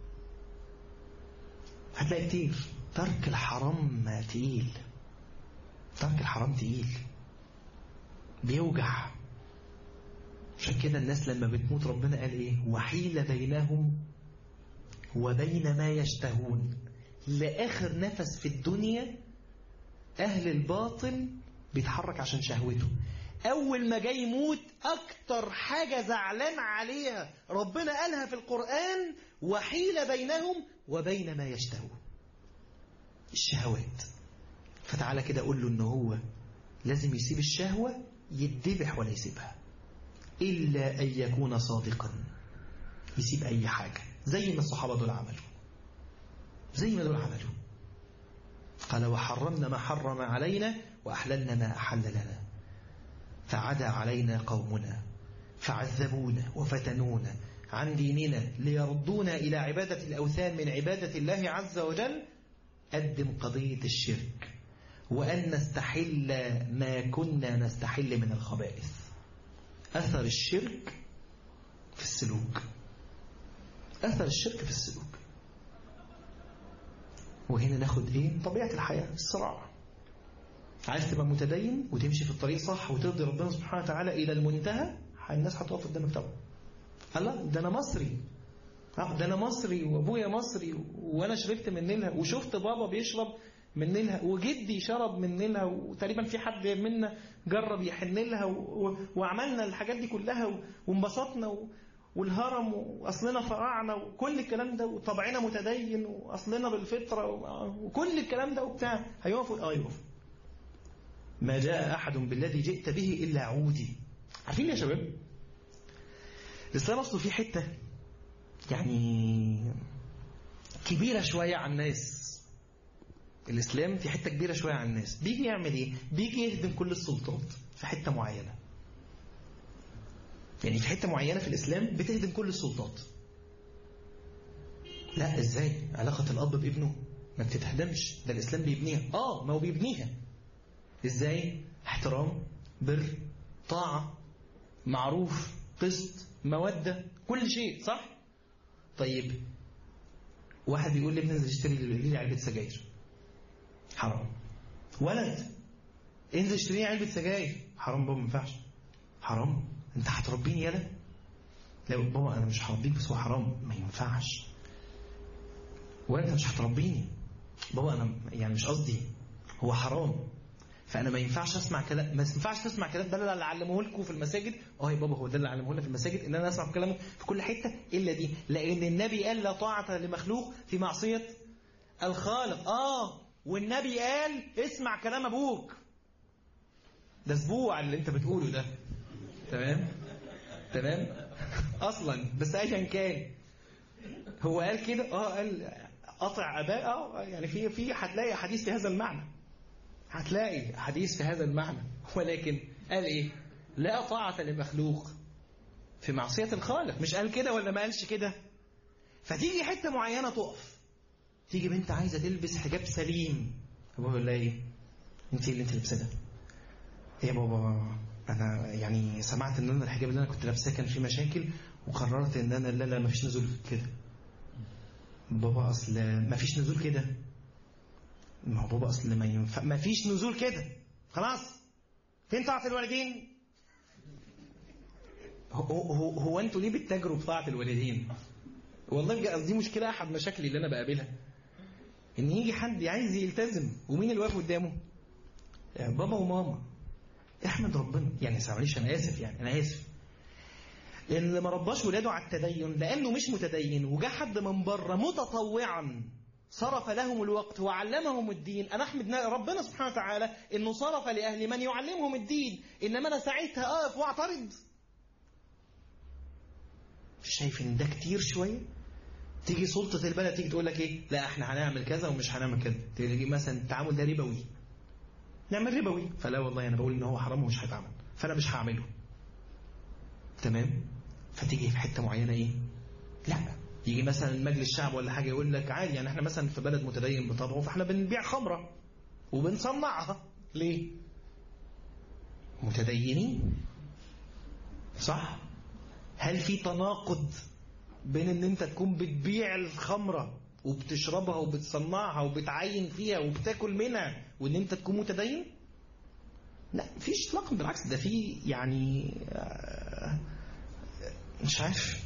هتلاقي كتير ترك الحرام تقيل ترك الحرام تقيل بيوجع عشان كده الناس لما بتموت ربنا قال ايه وحيل بينهم وبين ما يشتهون لآخر نفس في الدنيا أهل الباطل بيتحرك عشان شهوته أول ما جاي يموت أكتر حاجة زعلان عليها ربنا قالها في القرآن وحيل بينهم وبين ما يشتهون الشهوات فتعالى كده أقول له إن هو لازم يسيب الشهوة يدبح ولا يسيبها إلا أن يكون صادقا يسيب أي حاجة زي ما الصحابة دول عملوا زي ما دول عملوا قال وحرمنا ما حرم علينا وأحللنا ما أحل لنا فعدا علينا قومنا فعذبونا وفتنونا عن ديننا ليردونا إلى عبادة الأوثان من عبادة الله عز وجل قدم قضية الشرك وأن نستحل ما كنا نستحل من الخبائث أثر الشرك في السلوك أثر الشرك في السلوك وهنا ناخد إيه طبيعة الحياة الصراع عايز تبقى متدين وتمشي في الطريق صح وترضي ربنا سبحانه وتعالى إلى المنتهى الناس هتقف قدامك طبعا الله ده أنا مصري ده أنا مصري وأبويا مصري وأنا شربت من نيلها وشفت بابا بيشرب من نيلها وجدي شرب من نيلها وتقريبا في حد منا جرب يحن لها وعملنا الحاجات دي كلها وانبسطنا والهرم واصلنا فراعنه وكل الكلام ده وطبعنا متدين واصلنا بالفطره وكل الكلام ده وبتاع هيقفوا اه يقفوا ما جاء احد بالذي جئت به الا عودي عارفين يا شباب الاسلام اصله في حته يعني كبيره شويه على الناس الإسلام في حتة كبيرة شوية عن الناس بيجي يعمل إيه؟ بيجي يهدم كل السلطات في حتة معينة يعني في حتة معينة في الإسلام بتهدم كل السلطات لا إزاي؟ علاقة الأب بابنه ما بتتهدمش ده الإسلام بيبنيها آه ما هو بيبنيها إزاي؟ احترام بر طاعة معروف قسط مودة كل شيء صح؟ طيب واحد بيقول لي ابني انزل اشتري لي علبة سجاير حرام ولد انزل اشتري علبة سجاير حرام بابا ما ينفعش حرام انت هتربيني يالا لا بابا انا مش هربيك بس هو حرام ما ينفعش ولا انت مش هتربيني بابا انا يعني مش قصدي هو حرام فانا ما ينفعش اسمع كلام ما ينفعش تسمع كلام ده اللي علموه لكم في المساجد اه يا بابا هو ده اللي علموه لنا في المساجد ان انا اسمع كلامه في كل حته الا دي لان النبي قال لا طاعه لمخلوق في معصيه الخالق اه والنبي قال اسمع كلام ابوك ده اسبوع اللي انت بتقوله ده تمام تمام اصلا بس ايا كان هو قال كده اه قال قطع اباء اه يعني في في هتلاقي حديث في هذا المعنى هتلاقي حديث في هذا المعنى ولكن قال ايه لا طاعة لمخلوق في معصية الخالق مش قال كده ولا ما قالش كده فتيجي حتة معينة تقف تيجي بنت عايزة تلبس حجاب سليم أبوها يقول لها إيه أنت اللي أنت لابساه ده إيه يا بابا أنا يعني سمعت إن أنا الحجاب اللي أنا كنت لابساه كان فيه مشاكل وقررت إن أنا لا لا مفيش نزول كده بابا أصل مفيش نزول كده ما هو بابا أصل ما ينفع مفيش نزول كده خلاص فين طاعة الوالدين هو, هو, هو أنتوا ليه بتتاجروا بطاعة الوالدين والله بجد دي مشكله احد مشاكلي اللي انا بقابلها ان يجي حد عايز يلتزم ومين اللي واقف قدامه يعني بابا وماما احمد ربنا يعني معلش انا اسف يعني انا اسف اللي ما رباش ولاده على التدين لانه مش متدين وجا حد من بره متطوعا صرف لهم الوقت وعلمهم الدين انا احمد ربنا سبحانه وتعالى انه صرف لاهل من يعلمهم الدين انما انا ساعتها اقف واعترض شايف ان ده كتير شويه تيجي سلطه البلد تيجي تقول لك ايه لا احنا هنعمل كذا ومش هنعمل كذا تيجي مثلا التعامل ده ربوي نعمل ربوي فلا والله انا بقول ان هو حرام ومش هيتعمل فانا مش هعمله تمام فتيجي في حته معينه ايه لا يجي مثلا مجلس الشعب ولا حاجه يقول لك عادي يعني احنا مثلا في بلد متدين بطبعه فاحنا بنبيع خمره وبنصنعها ليه متدينين صح هل في تناقض بين ان انت تكون بتبيع الخمره وبتشربها وبتصنعها وبتعين فيها وبتاكل منها وان انت تكون متدين لا مفيش اطلاقا بالعكس ده في يعني مش عارف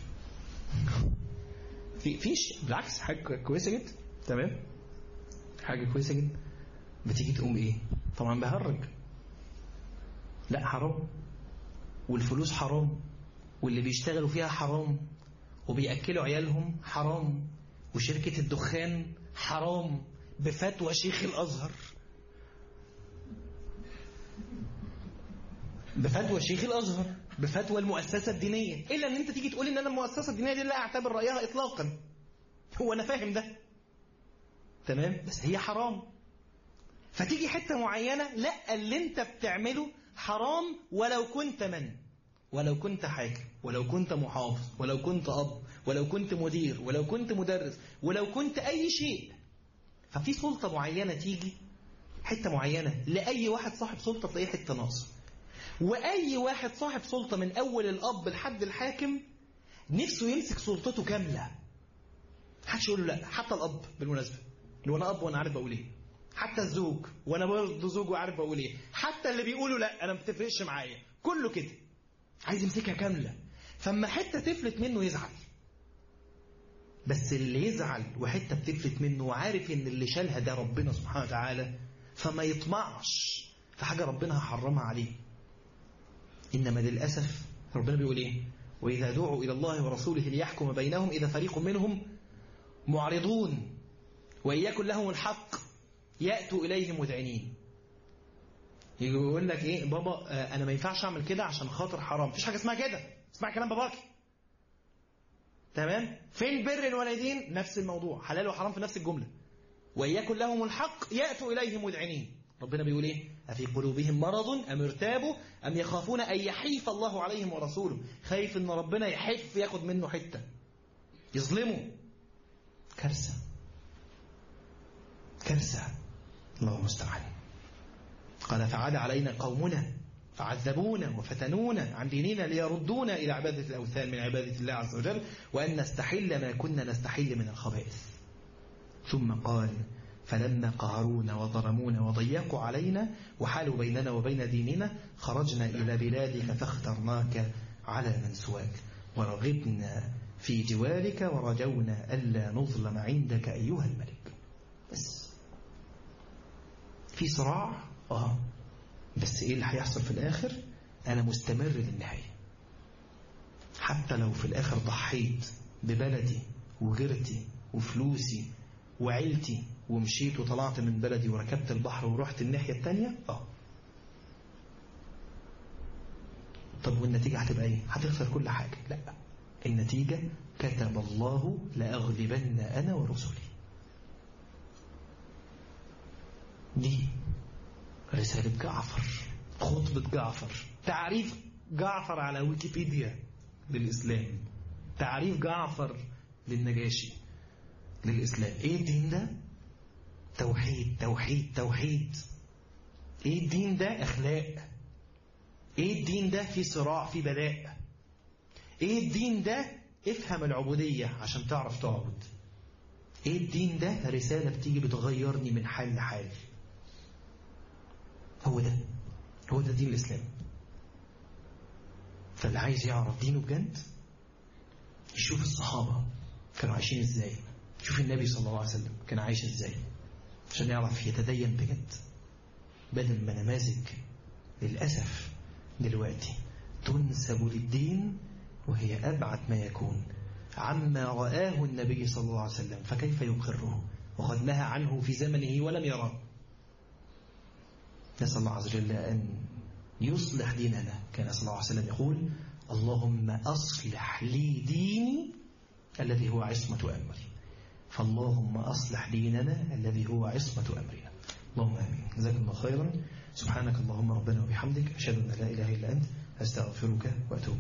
في فيش بالعكس حاجه كويسه جدا تمام حاجه كويسه جدا بتيجي تقوم ايه طبعا بهرج لا حرام والفلوس حرام واللي بيشتغلوا فيها حرام وبيأكلوا عيالهم حرام وشركة الدخان حرام بفتوى شيخ الأزهر بفتوى شيخ الأزهر بفتوى المؤسسة الدينية إلا أن أنت تيجي تقول إن أنا المؤسسة الدينية دي لا أعتبر رأيها إطلاقا هو أنا فاهم ده تمام بس هي حرام فتيجي حتة معينة لا اللي أنت بتعمله حرام ولو كنت من ولو كنت حاكم ولو كنت محافظ ولو كنت أب ولو كنت مدير ولو كنت مدرس ولو كنت أي شيء ففي سلطة معينة تيجي حتة معينة لأي واحد صاحب سلطة تلاقيه حتة ناقصة وأي واحد صاحب سلطة من أول الأب لحد الحاكم نفسه يمسك سلطته كاملة محدش يقول له لا حتى الأب بالمناسبة اللي أنا أب وأنا عارف بقول إيه حتى الزوج وأنا برضه زوج وعارف بقول إيه حتى اللي بيقولوا لا أنا ما بتفرقش معايا كله كده عايز يمسكها كاملة فاما حتة تفلت منه يزعل بس اللي يزعل وحتة بتفلت منه وعارف ان اللي شالها ده ربنا سبحانه وتعالى فما يطمعش في حاجة ربنا هحرمها عليه إنما للأسف ربنا بيقول إيه وإذا دعوا إلى الله ورسوله ليحكم بينهم إذا فريق منهم معرضون وإن يكن لهم الحق يأتوا إليه مذعنين يجي يقول لك ايه بابا آه انا ما ينفعش اعمل كده عشان خاطر حرام مفيش حاجه اسمها كده اسمع كلام باباك تمام فين بر الوالدين نفس الموضوع حلال وحرام في نفس الجمله ويكن لهم الحق ياتوا اليه مذعنين ربنا بيقول ايه افي قلوبهم مرض ام ارتابوا ام يخافون ان يحيف الله عليهم ورسوله خايف ان ربنا يحف ياخد منه حته يظلمه كارثه كارثه الله المستعان قال فعاد علينا قومنا فعذبونا وفتنونا عن ديننا ليردونا إلى عبادة الأوثان من عبادة الله عز وجل وأن نستحل ما كنا نستحل من الخبائث ثم قال فلما قهرونا وظلمونا وضيقوا علينا وحالوا بيننا وبين ديننا خرجنا إلى بلادك فاخترناك على من سواك ورغبنا في جوارك ورجونا ألا نظلم عندك أيها الملك بس في صراع اه بس ايه اللي هيحصل في الاخر انا مستمر للنهايه حتى لو في الاخر ضحيت ببلدي وغيرتي وفلوسي وعيلتي ومشيت وطلعت من بلدي وركبت البحر ورحت الناحيه الثانيه اه طب والنتيجه هتبقى ايه هتخسر كل حاجه لا النتيجه كتب الله لاغلبن انا ورسلي دي رسالة جعفر خطبة جعفر تعريف جعفر على ويكيبيديا للإسلام تعريف جعفر للنجاشي للإسلام إيه الدين ده؟ توحيد توحيد توحيد إيه الدين ده؟ أخلاق إيه الدين ده؟ في صراع في بلاء إيه الدين ده؟ افهم العبودية عشان تعرف تعبد إيه الدين ده؟ رسالة بتيجي بتغيرني من حال لحال هو ده هو ده دين الإسلام فاللي عايز يعرف دينه بجد يشوف الصحابة كانوا عايشين ازاي شوف النبي صلى الله عليه وسلم كان عايش ازاي عشان يعرف يتدين بجد بدل ما نماذج للأسف دلوقتي تنسب للدين وهي أبعد ما يكون عما رآه النبي صلى الله عليه وسلم فكيف يقره وقد نهى عنه في زمنه ولم يراه نسأل الله عز وجل أن يصلح ديننا كان صلى الله عليه وسلم يقول اللهم أصلح لي ديني الذي هو عصمة أمري فاللهم أصلح ديننا الذي هو عصمة أمرنا اللهم آمين جزاكم الله خيرا سبحانك اللهم ربنا وبحمدك أشهد أن لا إله إلا أنت أستغفرك وأتوب